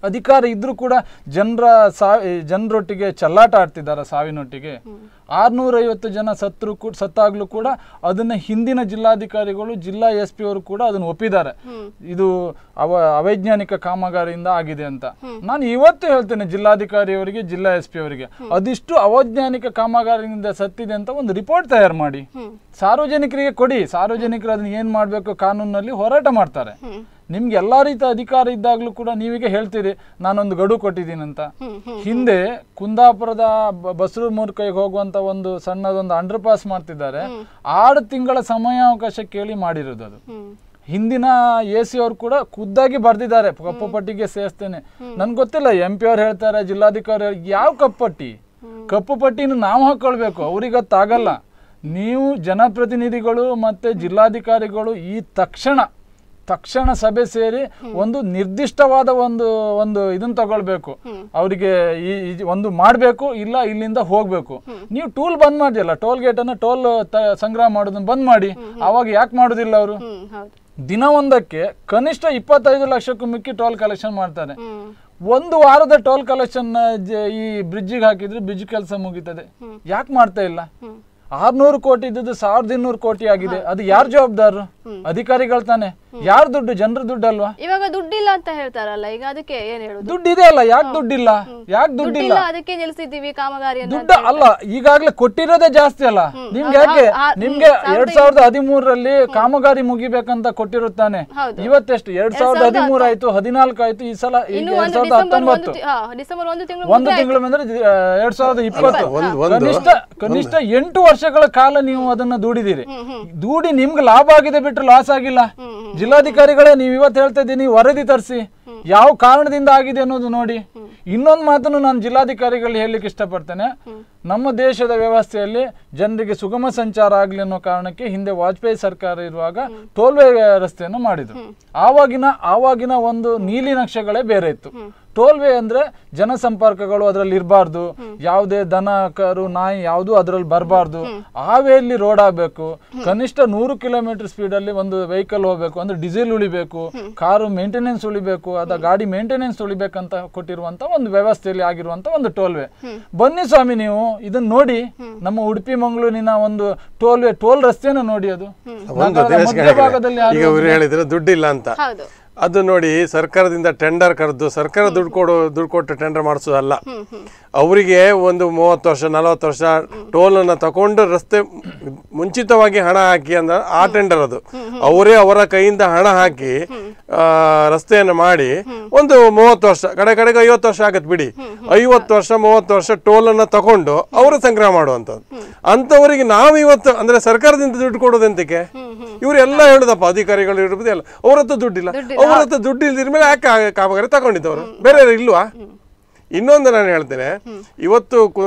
Speaker 3: ಅಧಿಕಾರ ಇದ್ರೂ ಕೂಡ ಜನರ ಸಾ ಜನರೊಟ್ಟಿಗೆ ಚೆಲ್ಲಾಟ ಆಡ್ತಿದ್ದಾರೆ ಸಾವಿನೊಟ್ಟಿಗೆ ಆರ್ನೂರೈವತ್ತು ಜನ ಸತ್ರು ಕೂಡ ಸತ್ತಾಗ್ಲೂ ಕೂಡ ಅದನ್ನ ಹಿಂದಿನ ಜಿಲ್ಲಾಧಿಕಾರಿಗಳು ಜಿಲ್ಲಾ ಎಸ್ ಪಿ ಅವರು ಕೂಡ ಅದನ್ನ ಒಪ್ಪಿದ್ದಾರೆ ಇದು ಅವ ಅವೈಜ್ಞಾನಿಕ ಕಾಮಗಾರಿಯಿಂದ ಆಗಿದೆ ಅಂತ ನಾನು ಇವತ್ತು ಹೇಳ್ತೇನೆ ಜಿಲ್ಲಾಧಿಕಾರಿಯವರಿಗೆ ಜಿಲ್ಲಾ ಎಸ್ ಪಿ ಅವರಿಗೆ ಅದಿಷ್ಟು ಅವೈಜ್ಞಾನಿಕ ಕಾಮಗಾರಿಯಿಂದ ಸತ್ತಿದೆ ಅಂತ ಒಂದು ರಿಪೋರ್ಟ್ ತಯಾರು ಮಾಡಿ ಸಾರ್ವಜನಿಕರಿಗೆ ಕೊಡಿ ಸಾರ್ವಜನಿಕರು ಅದನ್ನ ಏನ್ ಮಾಡ್ಬೇಕು ಕಾನೂನಲ್ಲಿ ಹೋರಾಟ ಮಾಡ್ತಾರೆ ನಿಮ್ಗೆ ಎಲ್ಲಾ ರೀತಿಯ ಅಧಿಕಾರ ಇದ್ದಾಗ್ಲೂ ಕೂಡ ನೀವೀಗ ಹೇಳ್ತೀರಿ ನಾನೊಂದು ಗಡು ಕೊಟ್ಟಿದ್ದೀನಿ ಅಂತ ಹಿಂದೆ ಕುಂದಾಪುರದ ಬ- ಬಸರು ಮೂರ್ಕೈಗೆ ಹೋಗುವಂತ ಒಂದು ಸಣ್ಣದೊಂದು ಅಂಡರ್ ಪಾಸ್ ಮಾಡ್ತಿದ್ದಾರೆ ಆರು ತಿಂಗಳ ಸಮಯಾವಕಾಶ ಕೇಳಿ ಮಾಡಿರೋದು ಅದು ಹಿಂದಿನ ಎ ಸಿ ಅವ್ರು ಕೂಡ ಖುದ್ದಾಗಿ ಬರ್ದಿದ್ದಾರೆ ಕಪ್ಪು ಪಟ್ಟಿಗೆ ಸೇರಿಸ್ತೇನೆ ನನ್ಗೆ ಗೊತ್ತಿಲ್ಲ ಎಂ ಪಿ ಅವ್ರು ಹೇಳ್ತಾರೆ ಜಿಲ್ಲಾಧಿಕಾರಿ ಅವ್ರು ಯಾವ ಕಪ್ಪು ಪಟ್ಟಿ ಕಪ್ಪು ಪಟ್ಟಿನ ನಾವು ಹಾಕೊಳ್ಬೇಕು ಅವ್ರಿಗತ್ತಾಗಲ್ಲ ನೀವು ಜನಪ್ರತಿನಿಧಿಗಳು ಮತ್ತೆ ಜಿಲ್ಲಾಧಿಕಾರಿಗಳು ಈ ತಕ್ಷಣ ತಕ್ಷಣ ಸಭೆ ಸೇರಿ ಒಂದು ನಿರ್ದಿಷ್ಟವಾದ ಒಂದು ಒಂದು ಇದನ್ನ ತಗೊಳ್ಬೇಕು ಅವರಿಗೆ ಈ ಈ- ಒಂದು ಮಾಡಬೇಕು ಇಲ್ಲ ಇಲ್ಲಿಂದ ಹೋಗ್ಬೇಕು ನೀವು ಟೂಲ್ ಬಂದ್ ಮಾಡಿಯಲ್ಲ ಟೋಲ್ ಗೇಟ್ ಅನ್ನ ಟೋಲ್ ಸಂಗ್ರಹ ಮಾಡೋದನ್ನ ಬಂದ್ ಮಾಡಿ ಅವಾಗ ಯಾಕೆ ಮಾಡೋದಿಲ್ಲ ಅವರು
Speaker 1: ಹ್ಮ್ ಹೌದು
Speaker 3: ದಿನ ಒಂದಕ್ಕೆ ಕನಿಷ್ಠ ಇಪ್ಪತ್ತೈದು ಲಕ್ಷಕ್ಕೂ ಮಿಕ್ಕಿ ಟೋಲ್ ಕಲೆಕ್ಷನ್ ಮಾಡ್ತಾರೆ ಒಂದು ವಾರದ ಟೋಲ್ ಕಲೆಕ್ಷನ್ ಈ ಬ್ರಿಡ್ಜಿಗೆ ಹಾಕಿದ್ರೆ ಬ್ರಿಡ್ಜ್ ಕೆಲಸ ಮುಗೀತದೆ ಯಾಕೆ ಮಾಡ್ತಾ ಇಲ್ಲ ಆರ್ನೂರು ಕೋಟಿ ಇದ್ದದ್ದು ಸಾವಿರದ ಇನ್ನೂರು ಕೋಟಿ ಆಗಿದೆ ಅದು ಯಾರು ಜವಾಬ್ದಾರರು ಅಧಿಕಾರಿಗಳು ತಾನೆ ಯಾರು ದುಡ್ಡು ಜನರ ದುಡ್ಡು ಅಲ್ವಾ
Speaker 1: ಇವಾಗ ದುಡ್ಡಿಲ್ಲ ಅಂತ ಹೇಳ್ತಾರಲ್ಲ ಈಗ ಅದಕ್ಕೆ ಏನ್ ಹೇಳುದು
Speaker 3: ದುಡ್ಡು ಇದೆ ಅಲ್ಲ ಯಾಕೆ ದುಡ್ಡಿಲ್ಲ ಯಾಕೆ ದುಡ್ಡಿಲ್ಲ
Speaker 1: ದುಡ್ಡಿಲ್ಲ ಅದಕ್ಕೆ ನಿಲ್ಸಿದ್ದೀವಿ ಕಾಮಗಾರಿಯನ್ನ
Speaker 3: ದುಡ್ಡು ಅಲ್ಲ ಈಗಾಗ್ಲೇ ಕೊಟ್ಟಿರೋದೇ ಜಾಸ್ತಿ ಅಲ್ಲ ನಿಮ್ಗೆ ಯಾಕೆ
Speaker 1: ಆ- ಆ-
Speaker 3: ನಿಮ್ಗೆ
Speaker 1: ಹ್ಮ್,
Speaker 3: ಎರಡ್ ಸಾವಿರದ ಹದಿಮೂರರಲ್ಲಿ ಕಾಮಗಾರಿ ಮುಗಿಬೇಕಂತ ಕೊಟ್ಟಿರುತ್ತಾನೆ
Speaker 1: ಹೌದು.
Speaker 3: ಇವತ್ತೆಷ್ಟು ಎರಡ್ ಸಾವಿರದ ಹದಿಮೂರು ಆಯ್ತು ಹದಿನಾಲ್ಕು ಆಯ್ತು ಈ ಸಲ ಈಗ
Speaker 1: ಇನ್ನು
Speaker 3: ಎರಡ್
Speaker 1: ಒಂದು
Speaker 3: ಸಾವಿರದ
Speaker 1: ಡಿಸೆಂಬರ್ ಒಂದು
Speaker 3: ಹತ್ತೊಂಬತ್ತು
Speaker 1: ತಿ- ಹಾ, ಡಿಸೆಂಬರ್ ಒಂದು ತಿಂಗಳು
Speaker 3: ಒಂದು ತಿಂಗಳು ಬಂದ್ರೆ ಜಿ- ಆ, ಎರಡ್ ಸಾವಿರದ ಇಪ್ಪತ್ತು
Speaker 2: ಒಂದು- ಒಂದು-
Speaker 3: ಕನಿಷ್ಠ ಕನಿಷ್ಠ ಎಂಟು ವರ್ಷಗಳ ಕಾಲ ನೀವು ಅದನ್ನ ದೂಡಿದಿರಿ ದೂಡಿ ನಿಮ್ಗೆ ಲಾಭ ಆಗಿದೆ ಬಿಟ್ರೆ ಲಾಸ್ ಆಗಿಲ್ಲ ಜಿಲ್ಲಾಧಿಕಾರಿಗಳೇ ನೀವು ಇವತ್ತು ಹೇಳ್ತಾ ಇದ್ದೀನಿ ವರದಿ ತರಿಸಿ ಯಾವ ಕಾರಣದಿಂದ ಆಗಿದೆ ಅನ್ನೋದು ನೋಡಿ ಇನ್ನೊಂದು ಮಾತನ್ನು ನಾನು ಜಿಲ್ಲಾಧಿಕಾರಿಗಳು ಹೇಳಲಿಕ್ಕೆ ಇಷ್ಟಪಡ್ತೇನೆ ನಮ್ಮ ದೇಶದ ವ್ಯವಸ್ಥೆಯಲ್ಲಿ ಜನರಿಗೆ ಸುಗಮ ಸಂಚಾರ ಆಗಲಿ ಅನ್ನೋ ಕಾರಣಕ್ಕೆ ಹಿಂದೆ ವಾಜಪೇಯಿ ಸರ್ಕಾರ ಇರುವಾಗ ಟೋಲ್ವೇ ರಸ್ತೆಯನ್ನು ಮಾಡಿದ್ರು ಆವಾಗಿನ ಆವಾಗಿನ ಒಂದು ನೀಲಿ ನಕ್ಷೆಗಳೇ ಬೇರೆ ಇತ್ತು ಟೋಲ್ವೇ ಅಂದ್ರೆ ಜನಸಂಪರ್ಕಗಳು ಅದರಲ್ಲಿ ಇರಬಾರ್ದು ಯಾವುದೇ ದನ ಕರು ನಾಯಿ ಯಾವುದು ಅದರಲ್ಲಿ ಬರಬಾರ್ದು ಆ ವೇಯಲ್ಲಿ ರೋಡ್ ಆಗಬೇಕು ಕನಿಷ್ಠ ನೂರು ಕಿಲೋಮೀಟರ್ ಸ್ಪೀಡ್ ಅಲ್ಲಿ ಒಂದು ವೆಹಿಕಲ್ ಹೋಗ್ಬೇಕು ಅಂದ್ರೆ ಡೀಸೆಲ್ ಉಳಿಬೇಕು ಕಾರು ಮೇಂಟೆನೆನ್ಸ್ ಉಳಿಬೇಕು ಅದ ಗಾಡಿ ಮೇಂಟೆನೆನ್ಸ್ ಉಳಿಬೇಕಂತ ಕೊಟ್ಟಿರುವಂತ ಒಂದು ವ್ಯವಸ್ಥೆಯಲ್ಲಿ ಆಗಿರುವಂತ ಒಂದು ಟೋಲ್ವೇ ಬನ್ನಿ ಸ್ವಾಮಿ ನೀವು ಇದನ್ನ ನೋಡಿ ನಮ್ಮ ಉಡುಪಿ ಮಂಗಳೂರಿನ ಒಂದು ಟೋಲ್ವೇ ಟೋಲ್ ರಸ್ತೆನ ನೋಡಿ ಅದು
Speaker 2: ಒಂದು
Speaker 3: ನಗರದ
Speaker 2: ದಿನೇಶ್
Speaker 3: ಮಧ್ಯಭಾಗದಲ್ಲಿ
Speaker 2: ಈಗ
Speaker 3: ಹಾದು
Speaker 2: ಇವ್ರು ಹೇಳಿದ್ರೆ ದುಡ್ಡಿಲ್ಲ ಅಂತ
Speaker 1: ಹೌದು
Speaker 2: ಅದು ನೋಡಿ ಸರ್ಕಾರದಿಂದ ಟೆಂಡರ್ ಕರೆದು ಸರ್ಕಾರ ದುಡ್ಡು ಕೊಡು ದುಡ್ಡು ಕೊಟ್ಟು ಟೆಂಡರ್ ಮಾಡಿಸೋದಲ್ಲ ಅವರಿಗೆ ಒಂದು ಮೂವತ್ತು ವರ್ಷ ನಲವತ್ತು ವರ್ಷ ಟೋಲನ್ನು ತಗೊಂಡು ರಸ್ತೆ ಮುಂಚಿತವಾಗಿ ಹಣ ಹಾಕಿ ಅಂದ್ರೆ ಆ ಟೆಂಡರ್ ಅದು ಅವರೇ ಅವರ ಕೈಯಿಂದ ಹಣ ಹಾಕಿ ಆ, ರಸ್ತೆಯನ್ನು ಮಾಡಿ ಒಂದು ಮೂವತ್ತು ವರ್ಷ ಕಡೆ ಕಡೆಗೆ ಐವತ್ತು ವರ್ಷ ಆಗತ್ತೆ ಬಿಡಿ ಐವತ್ತು ವರ್ಷ ಮೂವತ್ತು ವರ್ಷ ಟೋಲನ್ನು ತಗೊಂಡು ಅವರು ಸಂಗ್ರಹ ಮಾಡುವಂಥದ್ದು ಅಂಥವರಿಗೆ ನಾವು ಇವತ್ತು ಅಂದ್ರೆ ಸರ್ಕಾರದಿಂದ ದುಡ್ಡು ಕೊಡೋದೆಂತಕ್ಕೆ ಇವರೆಲ್ಲ ಹೇಳುದಪ್ಪ ಅಧಿಕಾರಿಗಳು ಇರ್ಬೋದು ಎಲ್ಲ ಅವ್ರ ಹತ್ರ ದುಡ್ಡಿಲ್ಲ ಅವ್ರ ಹತ್ರ ದುಡ್ಡು ಇಲ್ದಿರ ಮೇಲೆ ಯಾಕೆ ಆ ಕಾಮಗಾರಿ ತಗೊಂಡಿದ್ದವರು ಬೇರೆ ಯಾರು ಇಲ್ವಾ ಇನ್ನೊಂದು ನಾನು ಹೇಳ್ತೇನೆ ಇವತ್ತು ಕು-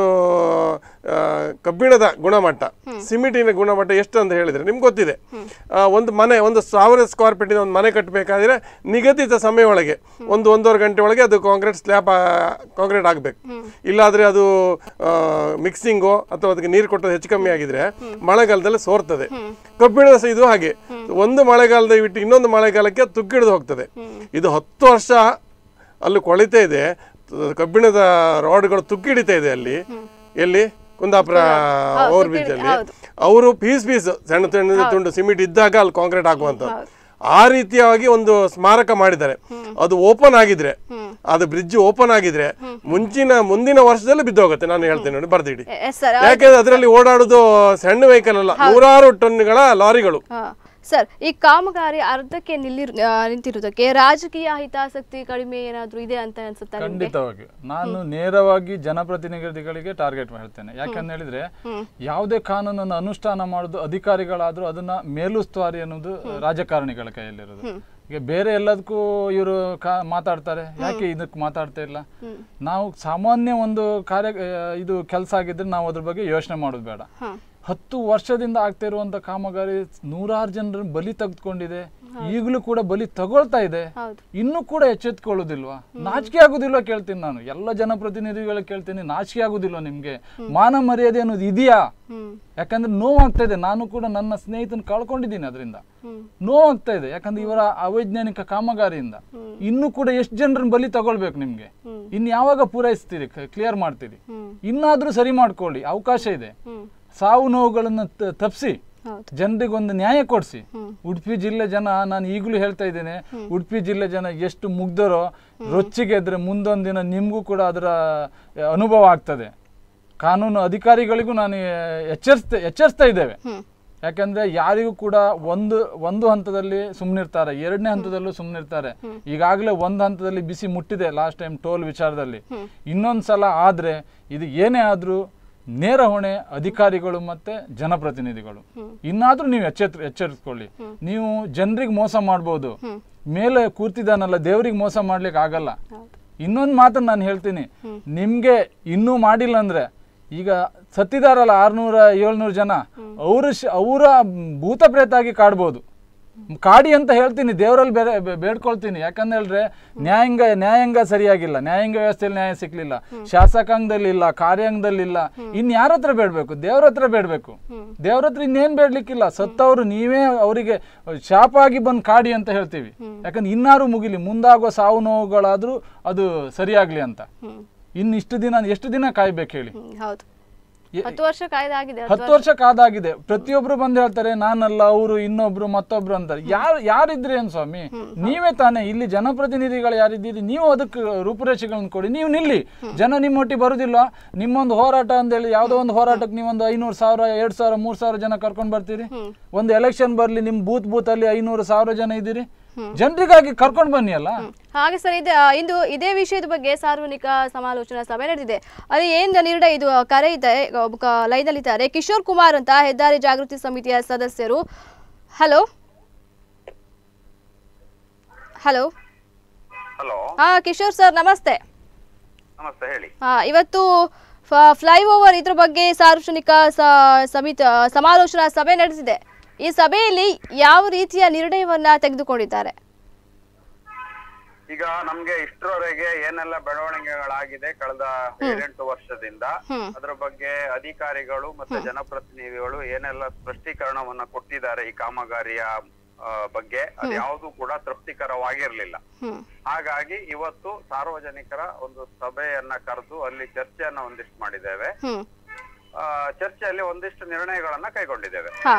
Speaker 2: ಆ, ಕಬ್ಬಿಣದ ಗುಣಮಟ್ಟ ಸಿಮೆಂಟಿನ ಗುಣಮಟ್ಟ ಎಷ್ಟು ಅಂತ ಹೇಳಿದ್ರೆ ನಿಮ್ಗೆ ಗೊತ್ತಿದೆ ಆ, ಒಂದು ಮನೆ ಒಂದು ಸಾವಿರ ಸ್ಕ್ವೇರ್ ಫೀಟಿನ ಒಂದು ಮನೆ ಕಟ್ಟಬೇಕಾದ್ರೆ ನಿಗದಿತ ಸಮಯ ಒಳಗೆ ಒಂದು ಒಂದೂವರೆ ಗಂಟೆ ಒಳಗೆ ಅದು ಕಾಂಕ್ರೀಟ್ ಸ್ಲ್ಯಾಬ್ ಕಾಂಕ್ರೀಟ್ ಆಗಬೇಕು ಇಲ್ಲಾದ್ರೆ ಅದು ಮಿಕ್ಸಿಂಗು ಅಥವಾ ಅದಕ್ಕೆ ನೀರು ಕೊಟ್ಟದ್ದು ಹೆಚ್ಚು ಕಮ್ಮಿ ಆಗಿದ್ರೆ ಮಳೆಗಾಲದಲ್ಲಿ ಸೋರ್ತದೆ ಕಬ್ಬಿಣದ ಸಹ ಇದು ಹಾಗೆ ಒಂದು ಮಳೆಗಾಲದ ಬಿಟ್ಟು ಇನ್ನೊಂದು ಮಳೆಗಾಲಕ್ಕೆ ಅದು ತುಗ್ಗಿಡಿದು ಹೋಗ್ತದೆ ಇದು ಹತ್ತು ವರ್ಷ ಅಲ್ಲಿ ಕೊಳಿತಾ ಇದೆ ತ- ಕಬ್ಬಿಣದ ರಾಡ್ಗಳು ತುಕ್ಕಿಡಿತಾ ಇದೆ ಅಲ್ಲಿ ಎಲ್ಲಿ ಕುಂದಾಪುರ ಓವರ್ ಬ್ರಿಡ್ಜ್ ಅಲ್ಲಿ ಅವರು ಪೀಸ್ ಪೀಸ್ ಸಣ್ಣ ಸಣ್ಣ ತುಂಡು ಸಿಮೆಂಟ್ ಇದ್ದಾಗ ಅಲ್ಲಿ ಕಾಂಕ್ರೀಟ್ ಹಾಕುವಂಥದ್ದು ಆ ರೀತಿಯಾಗಿ ಒಂದು ಸ್ಮಾರಕ ಮಾಡಿದ್ದಾರೆ ಅದು ಓಪನ್ ಆಗಿದ್ರೆ ಅದು ಬ್ರಿಡ್ಜ್ ಓಪನ್ ಆಗಿದ್ರೆ ಮುಂಚಿನ ಮುಂದಿನ ವರ್ಷದಲ್ಲಿ ಬಿದ್ದೋಗುತ್ತೆ ನಾನು ಹೇಳ್ತೇನೆ ನೋಡಿ ಬರ್ದಿಡಿ
Speaker 1: ಎಸ್ ಸರ್
Speaker 2: ಯಾಕೆಂದ್ರೆ ಅದರಲ್ಲಿ ಓಡಾಡುದು ಸಣ್ಣ ವೆಹಿಕಲ್ ಅಲ್ಲ ನೂರಾರು ಟನ್ಗಳ ಲಾರಿಗಳು
Speaker 1: ಸರ್ ಈ ಕಾಮಗಾರಿ ಅರ್ಧಕ್ಕೆ ನಿಲ್ಲಿರ್ ಆ, ನಿಂತಿರುವುದಕ್ಕೆ ರಾಜಕೀಯ ಹಿತಾಸಕ್ತಿ ಕಡಿಮೆ ಏನಾದ್ರೂ ಇದೆ ಅಂತ ಅನ್ಸುತ್ತಾ ನಿಮ್ಗೆ
Speaker 3: ಖಂಡಿತವಾಗಿ ನಾನು ನೇರವಾಗಿ ಜನಪ್ರತಿನಿಧಿಗಳಿಗೆ ಟಾರ್ಗೆಟ್ ಮಾಡ್ತೇನೆ ಯಾಕಂತ ಹೇಳಿದ್ರೆ ಯಾವುದೇ ಕಾನೂನನ್ನು ಅನುಷ್ಠಾನ ಮಾಡೋದು ಅಧಿಕಾರಿಗಳಾದ್ರೂ ಅದನ್ನ ಮೇಲುಸ್ತುವಾರಿ ಅನ್ನೋದು ರಾಜಕಾರಣಿಗಳ ಕೈಯಲ್ಲಿರೋದು ಈಗ ಬೇರೆ ಎಲ್ಲದಕ್ಕೂ ಇವರು ಮಾತಾಡ್ತಾರೆ ಯಾಕೆ ಇದಕ್ಕೆ ಮಾತಾಡ್ತಾ ಇಲ್ಲ ನಾವು ಸಾಮಾನ್ಯ ಒಂದು ಕಾರ್ಯ ಆ, ಇದು ಕೆಲಸ ಆಗಿದ್ರೆ ನಾವು ಅದ್ರ ಬಗ್ಗೆ ಯೋಚನೆ ಮಾಡೋದು ಬೇಡ ಹತ್ತು ವರ್ಷದಿಂದ ಆಗ್ತಾ ಇರುವಂತ ಕಾಮಗಾರಿ ನೂರಾರು ಜನರನ್ನು ಬಲಿ ತೆಗೆದುಕೊಂಡಿದೆ ಈಗಲೂ ಕೂಡ ಬಲಿ ತಗೊಳ್ತಾ ಇದೆ
Speaker 1: ಹೌದು
Speaker 3: ಇನ್ನೂ ಕೂಡ ಎಚ್ಚೆತ್ಕೊಳ್ಳೋದಿಲ್ವಾ ನಾಚಿಕೆ ಆಗುದಿಲ್ವಾ ಕೇಳ್ತೀನಿ ನಾನು ಎಲ್ಲ ಜನಪ್ರತಿನಿಧಿಗಳು ಕೇಳ್ತೀನಿ ನಾಚಿಕೆ ಆಗುದಿಲ್ವಾ ನಿಮ್ಗೆ ಮಾನ ಮರ್ಯಾದೆ ಅನ್ನೋದು ಇದೆಯಾ
Speaker 1: ಹ್ಮ್
Speaker 3: ಯಾಕಂದ್ರೆ ನೋವಾಗ್ತಾ ಇದೆ ನಾನು ಕೂಡ ನನ್ನ ಸ್ನೇಹಿತನ ಕಳ್ಕೊಂಡಿದ್ದೀನಿ ಅದರಿಂದ
Speaker 1: ಹ್ಮ್
Speaker 3: ನೋವಾಗ್ತಾ ಇದೆ ಯಾಕಂದ್ರೆ ಇವರ ಅವೈಜ್ಞಾನಿಕ ಕಾಮಗಾರಿಯಿಂದ ಇನ್ನೂ ಕೂಡ ಎಷ್ಟು ಜನರನ್ನ ಬಲಿ ತಗೊಳ್ಬೇಕು ನಿಮ್ಗೆ
Speaker 1: ಹ್ಮ್.
Speaker 3: ಇನ್ನು ಯಾವಾಗ ಪೂರೈಸ್ತೀರಿ ಕ್ಲಿಯರ್ ಮಾಡ್ತೀರಿ
Speaker 1: ಹ್ಮ್
Speaker 3: ಇನ್ನಾದ್ರೂ ಸರಿ ಮಾಡ್ಕೊಳ್ಳಿ ಅವಕಾಶ ಇದೆ
Speaker 1: ಹ್ಮ್
Speaker 3: ಸಾವು ನೋವುಗಳನ್ನ ತಪ್ಪಿಸಿ
Speaker 1: ಹೌದು
Speaker 3: ಜನರಿಗೊಂದು ನ್ಯಾಯ ಕೊಡಿಸಿ
Speaker 1: ಹ್ಮ್.
Speaker 3: ಉಡುಪಿ ಜಿಲ್ಲೆ ಜನ ನಾನು ಈಗಲೂ ಹೇಳ್ತಾ ಇದ್ದೇನೆ ಉಡುಪಿ ಜಿಲ್ಲೆ ಜನ ಎಷ್ಟು ಮುಗ್ಧರೋ ರೊಚ್ಚಿಗೆದ್ರೆ ಮುಂದೊಂದು ದಿನ ನಿಮಗೂ ಕೂಡ ಅದರ ಆ, ಅನುಭವ ಆಗ್ತದೆ ಕಾನೂನು ಅಧಿಕಾರಿಗಳಿಗೂ ನಾನು ಎಚ್ಚರಿಸ್ತಾ ಎಚ್ಚರಿಸ್ತಾ ಇದ್ದೇವೆ
Speaker 1: ಹ್ಮ್
Speaker 3: ಯಾಕಂದ್ರೆ ಯಾರಿಗೂ ಕೂಡ ಒಂದು ಒಂದು ಹಂತದಲ್ಲಿ ಸುಮ್ಮನಿರ್ತಾರೆ ಎರಡನೇ ಹಂತದಲ್ಲೂ ಸುಮ್ಮನಿರ್ತಾರೆ ಈಗಾಗಲೇ ಒಂದು ಹಂತದಲ್ಲಿ ಬಿಸಿ ಮುಟ್ಟಿದೆ ಲಾಸ್ಟ್ ಟೈಮ್ ಟೋಲ್ ವಿಚಾರದಲ್ಲಿ ಇನ್ನೊಂದು ಸಲ ಆದ್ರೆ ಇದು ಏನೇ ಆದ್ರೂ ನೇರ ಹೊಣೆ ಅಧಿಕಾರಿಗಳು ಮತ್ತೆ ಜನಪ್ರತಿನಿಧಿಗಳು ಇನ್ನಾದ್ರೂ ನೀವು ಎಚ್ಚೆತ್ ಎಚ್ಚರಿಸ್ಕೊಳ್ಳಿ ನೀವು ಜನರಿಗೆ ಮೋಸ ಮಾಡ್ಬೋದು ಮೇಲೆ ಕೂರ್ತಿದ್ದಾನಲ್ಲ ದೇವ್ರಿಗೆ ಮೋಸ ಮಾಡ್ಲಿಕ್ಕೆ ಆಗಲ್ಲ
Speaker 1: ಹೌದು
Speaker 3: ಇನ್ನೊಂದು ಮಾತನ್ನ ನಾನು ಹೇಳ್ತೀನಿ ನಿಮ್ಗೆ ಇನ್ನೂ ಮಾಡಿಲ್ಲ ಅಂದ್ರೆ ಈಗ ಸತ್ತಿದಾರಲ್ಲ ಆರ್ನೂರ ಏಳ್ನೂರು ಜನ ಅವರು ಅವರ ಭೂತ ಪ್ರೇತ ಆಗಿ ಕಾಡ್ಬೋದು ಕಾಡಿ ಅಂತ ಹೇಳ್ತೀನಿ ದೇವರಲ್ಲಿ ಬೇರೆ ಬೇ- ಬೇಡ್ಕೊಳ್ತೀನಿ ಯಾಕಂತ ಹೇಳಿದ್ರೆ ನ್ಯಾಯಾಂಗ ನ್ಯಾಯಾಂಗ ಸರಿಯಾಗಿಲ್ಲ ನ್ಯಾಯಾಂಗ ವ್ಯವಸ್ಥೆಯಲ್ಲಿ ನ್ಯಾಯ ಸಿಕ್ಲಿಲ್ಲ ಶಾಸಕಾಂಗದಲ್ಲಿ ಇಲ್ಲ ಕಾರ್ಯಾಂಗದಲ್ಲಿ ಇಲ್ಲ ಇನ್ ಯಾರ ಹತ್ರ ಬೇಡ್ಬೇಕು ದೇವ್ರ ಹತ್ರ ಬೇಡ್ಬೇಕು ದೇವ್ರ ಹತ್ರ ಇನ್ನೇನ್ ಬೇಡ್ಲಿಕ್ಕಿಲ್ಲ ಸತ್ತವರು ನೀವೇ ಅವರಿಗೆ ಶಾಪ ಆಗಿ ಬಂದು ಕಾಡಿ ಅಂತ ಹೇಳ್ತೀವಿ ಯಾಕಂದ್ರೆ ಇನ್ನಾರು ಮುಗಿಲಿ ಮುಂದಾಗುವ ಸಾವು ನೋವುಗಳಾದ್ರೂ ಅದು ಸರಿಯಾಗ್ಲಿ ಅಂತ
Speaker 1: ಹ್ಮ್
Speaker 3: ಇನ್ನು ಇಷ್ಟು ದಿನ ಎಷ್ಟು ದಿನ ಕಾಯ್ಬೇಕು ಹೇಳಿ
Speaker 1: ಹ್ಮ್ ಹೌದು
Speaker 3: ಎ-
Speaker 1: ಹತ್ತು ವರ್ಷ ಕಾಯ್ದಾಗಿದೆ
Speaker 3: ಹತ್ತು ವರ್ಷ ಕಾದಾಗಿದೆ ಪ್ರತಿಯೊಬ್ರು ಬಂದು ಹೇಳ್ತಾರೆ ನಾನಲ್ಲ ಅವರು ಇನ್ನೊಬ್ರು ಮತ್ತೊಬ್ರು ಅಂತಾರೆ ಯಾರು ಯಾರಿದ್ರಿ ಏನ್ ಸ್ವಾಮಿ ನೀವೇ ತಾನೇ ಇಲ್ಲಿ ಜನಪ್ರತಿನಿಧಿಗಳು ಯಾರಿದ್ದೀರಿ ನೀವು ಅದಕ್ಕೆ ರೂಪುರೇಷೆಗಳನ್ನ ಕೊಡಿ ನೀವು ನಿಲ್ಲಿ ಜನ ನಿಮ್ಮೊಟ್ಟಿಗೆ ಬರುದಿಲ್ಲ ನಿಮ್ಮೊಂದು ಹೋರಾಟ ಅಂತೇಳಿ ಯಾವುದೋ ಒಂದು ಹೋರಾಟಕ್ಕೆ ನೀವೊಂದು ಐನೂರು ಸಾವಿರ ಎರಡ್ ಸಾವಿರ ಮೂರ್ ಸಾವಿರ ಜನ ಕರ್ಕೊಂಡ್ ಬರ್ತೀರಿ ಒಂದು ಎಲೆಕ್ಷನ್ ಬರ್ಲಿ ನಿಮ್ ಬೂತ್ ಬೂತ್ ಅಲ್ಲಿ ಐನೂರು ಸಾವಿರ ಜನ ಇದ್ದೀರಿ ಜನರಿಗಾಗಿ ಕರ್ಕೊಂಡ್ ಬನ್ನಿ ಅಲ್ಲ
Speaker 1: ಹಾಗೆ ಸರ್ ಇದು ಇಂದು ಇದೇ ವಿಷಯದ ಬಗ್ಗೆ ಸಾರ್ವಜನಿಕ ಸಮಾಲೋಚನಾ ಸಭೆ ನಡೆದಿದೆ ಅಲ್ಲಿ ಏನ್ ನಿರ್ಣಯ ಇದು ಕರೆ ಇದೆ ಒಬ್ಬ ಲೈನಲ್ಲಿ ಇದ್ದಾರೆ ಕಿಶೋರ್ ಕುಮಾರ್ ಅಂತ ಹೆದ್ದಾರಿ ಜಾಗೃತಿ ಸಮಿತಿಯ ಸದಸ್ಯರು ಹಲೋ ಹಲೋ
Speaker 4: ಹಲೋ
Speaker 1: ಹಾ ಕಿಶೋರ್ ಸರ್ ನಮಸ್ತೆ
Speaker 4: ನಮಸ್ತೆ ಹೇಳಿ
Speaker 1: ಹಾ ಇವತ್ತು ಫ್ಲೈಓವರ್ ಇದ್ರ ಬಗ್ಗೆ ಸಾರ್ವಜನಿಕ ಸ- ಸಮಿತಿ ಸಮಾಲೋಚನಾ ಸಭೆ ನಡೆದಿದೆ ಈ ಸಭೆಯಲ್ಲಿ ಯಾವ ರೀತಿಯ ನಿರ್ಣಯವನ್ನ ತೆಗೆದುಕೊಂಡಿದ್ದಾರೆ
Speaker 4: ಈಗ ನಮ್ಗೆ ಇಷ್ಟರವರೆಗೆ ಏನೆಲ್ಲ ಬೆಳವಣಿಗೆಗಳಾಗಿದೆ ಕಳೆದ ಏಳೆಂಟು ವರ್ಷದಿಂದ
Speaker 1: ಹ್ಮ್.
Speaker 4: ಅದರ ಬಗ್ಗೆ ಅಧಿಕಾರಿಗಳು ಮತ್ತೆ ಜನಪ್ರತಿನಿಧಿಗಳು ಏನೆಲ್ಲ ಸ್ಪಷ್ಟೀಕರಣವನ್ನ ಕೊಟ್ಟಿದ್ದಾರೆ ಈ ಕಾಮಗಾರಿಯ ಆ, ಬಗ್ಗೆ ಅದು ಯಾವುದು ಕೂಡ ತೃಪ್ತಿಕರವಾಗಿರ್ಲಿಲ್ಲ
Speaker 1: ಹ್ಮ್
Speaker 4: ಹಾಗಾಗಿ ಇವತ್ತು ಸಾರ್ವಜನಿಕರ ಒಂದು ಸಭೆಯನ್ನ ಕರೆದು ಅಲ್ಲಿ ಚರ್ಚೆಯನ್ನ ಒಂದಿಷ್ಟು ಮಾಡಿದ್ದೇವೆ
Speaker 1: ಹ್ಮ್
Speaker 4: ಆ, ಚರ್ಚೆಯಲ್ಲಿ ಒಂದಿಷ್ಟು ನಿರ್ಣಯಗಳನ್ನ ಕೈಗೊಂಡಿದ್ದೇವೆ
Speaker 1: ಹಾ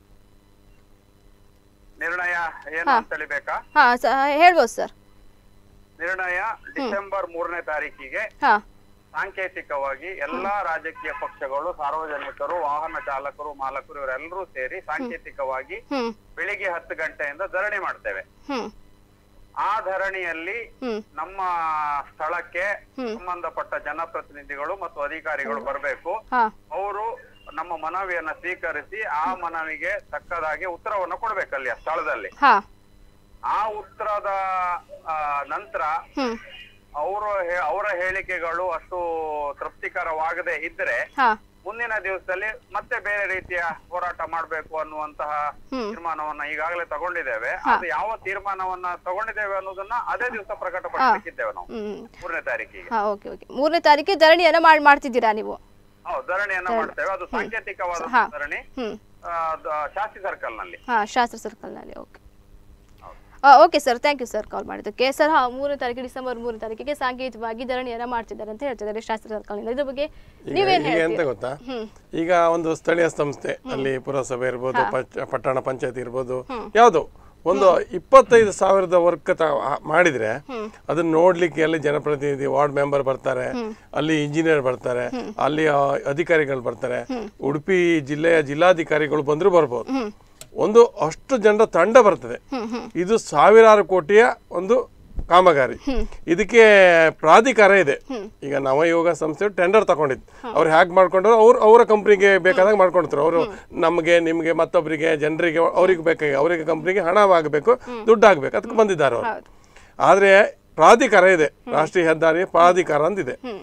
Speaker 4: ನಿರ್ಣಯ ಏನು
Speaker 1: ಹಾ.
Speaker 4: ಅಂತ ತಿಳಿಬೇಕಾ
Speaker 1: ಹಾ ಸ- ಹೇಳ್ಬೋದು ಸರ್
Speaker 4: ನಿರ್ಣಯ ಡಿಸೆಂಬರ್ ಮೂರನೇ ತಾರೀಕಿಗೆ
Speaker 1: ಹಾ
Speaker 4: ಸಾಂಕೇತಿಕವಾಗಿ ಎಲ್ಲಾ ರಾಜಕೀಯ ಪಕ್ಷಗಳು ಸಾರ್ವಜನಿಕರು ವಾಹನ ಚಾಲಕರು ಮಾಲಕರು ಇವರೆಲ್ಲರೂ ಸೇರಿ ಸಾಂಕೇತಿಕವಾಗಿ
Speaker 1: ಹ್ಮ್
Speaker 4: ಬೆಳಿಗ್ಗೆ ಹತ್ತು ಗಂಟೆಯಿಂದ ಧರಣಿ ಮಾಡ್ತೇವೆ
Speaker 1: ಹ್ಮ್
Speaker 4: ಆ ಧರಣಿಯಲ್ಲಿ
Speaker 1: ಹ್ಮ್
Speaker 4: ನಮ್ಮ ಸ್ಥಳಕ್ಕೆ
Speaker 1: ಹ್ಮ್.
Speaker 4: ಸಂಬಂಧಪಟ್ಟ ಜನಪ್ರತಿನಿಧಿಗಳು ಮತ್ತು ಅಧಿಕಾರಿಗಳು ಬರಬೇಕು
Speaker 1: ಹಾ
Speaker 4: ಅವರು ನಮ್ಮ ಮನವಿಯನ್ನ ಸ್ವೀಕರಿಸಿ ಆ ಮನವಿಗೆ ತಕ್ಕದಾಗಿ ಉತ್ತರವನ್ನು ಕೊಡ್ಬೇಕಲ್ಲಿ ಆ ಸ್ಥಳದಲ್ಲಿ
Speaker 1: ಹಾ
Speaker 4: ಆ ಉತ್ತರದ ಆ, ನಂತರ
Speaker 1: ಹ್ಮ್
Speaker 4: ಅವರು ಅವರ ಹೇಳಿಕೆಗಳು ಅಷ್ಟು ತೃಪ್ತಿಕರವಾಗದೆ ಇದ್ರೆ
Speaker 1: ಹಾ
Speaker 4: ಮುಂದಿನ ದಿವಸದಲ್ಲಿ ಮತ್ತೆ ಬೇರೆ ರೀತಿಯ ಹೋರಾಟ ಮಾಡಬೇಕು ಅನ್ನುವಂತಹ
Speaker 1: ಹ್ಮ್.
Speaker 4: ತೀರ್ಮಾನವನ್ನ ಈಗಾಗಲೇ ತಗೊಂಡಿದ್ದೇವೆ ಅದು ಯಾವ ತೀರ್ಮಾನವನ್ನ ತಗೊಂಡಿದ್ದೇವೆ ಅನ್ನೋದನ್ನ ಅದೇ ದಿವಸ ಪ್ರಕಟಪಡಿಸಲಿಕ್ಕಿದ್ದೇವೆ ನಾವು
Speaker 1: ಹ್ಮ್
Speaker 4: ಮೂರನೇ ತಾರೀಕಿಗೆ
Speaker 1: ಹಾ ಓಕೆ ಓಕೆ ಮೂರನೇ ತಾರೀಕಿಗೆ ಧರಣಿಯನ್ನ ಮಾಡಿ ಮಾಡ್ತಿದ್ದೀರಾ ನೀವು
Speaker 4: ಹೌದು ಧರಣಿಯನ್ನ ಮಾಡ್ತೇವೆ ಅದು ಸಾಂಕೇತಿಕವಾದ
Speaker 1: ಹಾ.
Speaker 4: ಧರಣಿ
Speaker 1: ಹ್ಮ್
Speaker 4: ಆ, ದ- ಶಾಸ್ತ್ರಿ ಸರ್ಕಲ್ ನಲ್ಲಿ
Speaker 1: ಹಾ ಶಾಸ್ತ್ರ ಸರ್ಕಲ್ನಲ್ಲಿ okay okay sir thank you sir call ಮಾಡಿದ್ದಕ್ಕೆ ಸರ್ ಹಾ ಮೂರನೇ ತಾರೀಕು ಡಿಸೆಂಬರ್ ಮೂರನೇ ತಾರೀಕಿಗೆ ಸಾಂಕೇತಿಕವಾಗಿ ಧರಣಿಯನ್ನ ಮಾಡ್ತಿದ್ದಾರೆ ಅಂತ ಹೇಳ್ತಿದ್ದಾರೆ ಶಾಸ್ತ್ರ ಸರ್ಕಲ್ನಿಂದ ಇದ್ರ ಬಗ್ಗೆ ನೀವೇನ್
Speaker 2: ಈಗ ಎಂತ
Speaker 1: ಹೇಳ್ತೀರಾ
Speaker 2: ಗೊತ್ತಾ
Speaker 1: ಹ್ಮ್
Speaker 2: ಈಗ ಒಂದು ಸ್ಥಳೀಯ ಸಂಸ್ಥೆ ಅಲ್ಲಿ ಪುರಸಭೆ ಇರ್ಬೋದು ಪಂಚ- ಪಟ್ಟಣ ಪಂಚಾಯತ್ ಇರ್ಬೋದು ಯಾವುದು ಒಂದು ಇಪ್ಪತ್ತೈದು ಸಾವಿರದ ವರ್ಕ್ ತ ಮಾಡಿದ್ರೆ ಅದನ್ನ ನೋಡ್ಲಿಕ್ಕೆ ಅಲ್ಲಿ ಜನಪ್ರತಿನಿಧಿ ವಾರ್ಡ್ ಮೆಂಬರ್ ಬರ್ತಾರೆ ಅಲ್ಲಿ ಇಂಜಿನಿಯರ್ ಬರ್ತಾರೆ ಅಲ್ಲಿ ಆ, ಅಧಿಕಾರಿಗಳು ಬರ್ತಾರೆ ಉಡುಪಿ ಜಿಲ್ಲೆಯ ಜಿಲ್ಲಾಧಿಕಾರಿಗಳು ಬಂದ್ರು ಬರ್ಬೋದು ಒಂದು ಅಷ್ಟು ಜನರ ತಂಡ ಬರ್ತದೆ ಇದು ಸಾವಿರಾರು ಕೋಟಿಯ ಒಂದು ಕಾಮಗಾರಿ ಇದಕ್ಕೆ ಪ್ರಾಧಿಕಾರ ಇದೆ ಈಗ ನವಯೋಗ ಸಂಸ್ಥೆ ಟೆಂಡರ್ ತಗೊಂಡಿದ್ದು ಅವ್ರು ಹ್ಯಾಕ್ ಮಾಡ್ಕೊಂಡ್ರು ಅವ್ರು ಅವರ ಕಂಪ್ನಿಗೆ ಬೇಕಾದಾಗ ಮಾಡ್ಕೊಳ್ತಾರೆ ಅವರು ನಮಗೆ ನಿಮಗೆ ಮತ್ತೊಬ್ಬರಿಗೆ ಜನರಿಗೆ ಅವ್ರಿಗೆ ಬೇಕಾಗಿ ಅವರಿಗೆ ಕಂಪ್ನಿಗೆ ಹಣ ಆಗಬೇಕು ದುಡ್ಡು ಆಗ್ಬೇಕು ಅದಕ್ಕೆ ಬಂದಿದ್ದಾರೆ ಅವರು
Speaker 1: ಹೌದು
Speaker 2: ಆದ್ರೆ ಪ್ರಾಧಿಕಾರ ಇದೆ ರಾಷ್ಟ್ರೀಯ ಹೆದ್ದಾರಿ ಪ್ರಾಧಿಕಾರ ಅಂತಿದೆ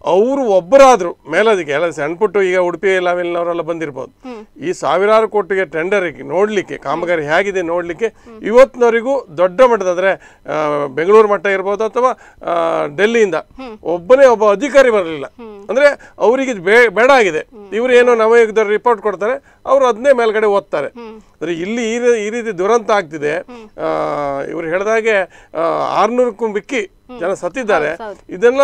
Speaker 2: ಅವರು ಒಬ್ಬರಾದ್ರು ಮೇಲದಿಗೆ ಎಲ್ಲ ಸಣ್ಣ ಪುಟ್ಟು ಈಗ ಉಡುಪಿ ಲೆವೆಲ್ನವರೆಲ್ಲ ಬಂದಿರ್ಬೋದು ಈ ಸಾವಿರಾರು ಕೋಟಿಗೆ ಟೆಂಡರಿಗೆ ನೋಡ್ಲಿಕ್ಕೆ ಕಾಮಗಾರಿ ಹೇಗಿದೆ ನೋಡ್ಲಿಕ್ಕೆ ಇವತ್ತಿನವರೆಗೂ ದೊಡ್ಡ ಮಟ್ಟದ ಅಂದ್ರೆ ಆ, ಬೆಂಗಳೂರು ಮಟ್ಟ ಇರ್ಬೋದು ಅಥವಾ ಆ, ಡೆಲ್ಲಿಯಿಂದ ಒಬ್ಬನೇ ಒಬ್ಬ ಅಧಿಕಾರಿ ಬರಲಿಲ್ಲ ಅಂದ್ರೆ ಅವರಿಗೆ ಇದು ಬೇ- ಬೇಡ ಆಗಿದೆ ಇವರು ಏನೋ ನವಯುಗದವ್ರು ರಿಪೋರ್ಟ್ ಕೊಡ್ತಾರೆ ಅವರು ಅದನ್ನೇ ಮೇಲ್ಗಡೆ ಓದ್ತಾರೆ ಅಂದ್ರೆ ಇಲ್ಲಿ ಈ ರೀ- ಈ ರೀತಿ ದುರಂತ ಆಗ್ತಿದೆ ಆ, ಇವ್ರು ಹೇಳ್ದಾಗೆ ಆರ್ನೂರಕ್ಕೂ ಮಿಕ್ಕಿ ಜನ ಸತ್ತಿದ್ದಾರೆ ಇದೆಲ್ಲ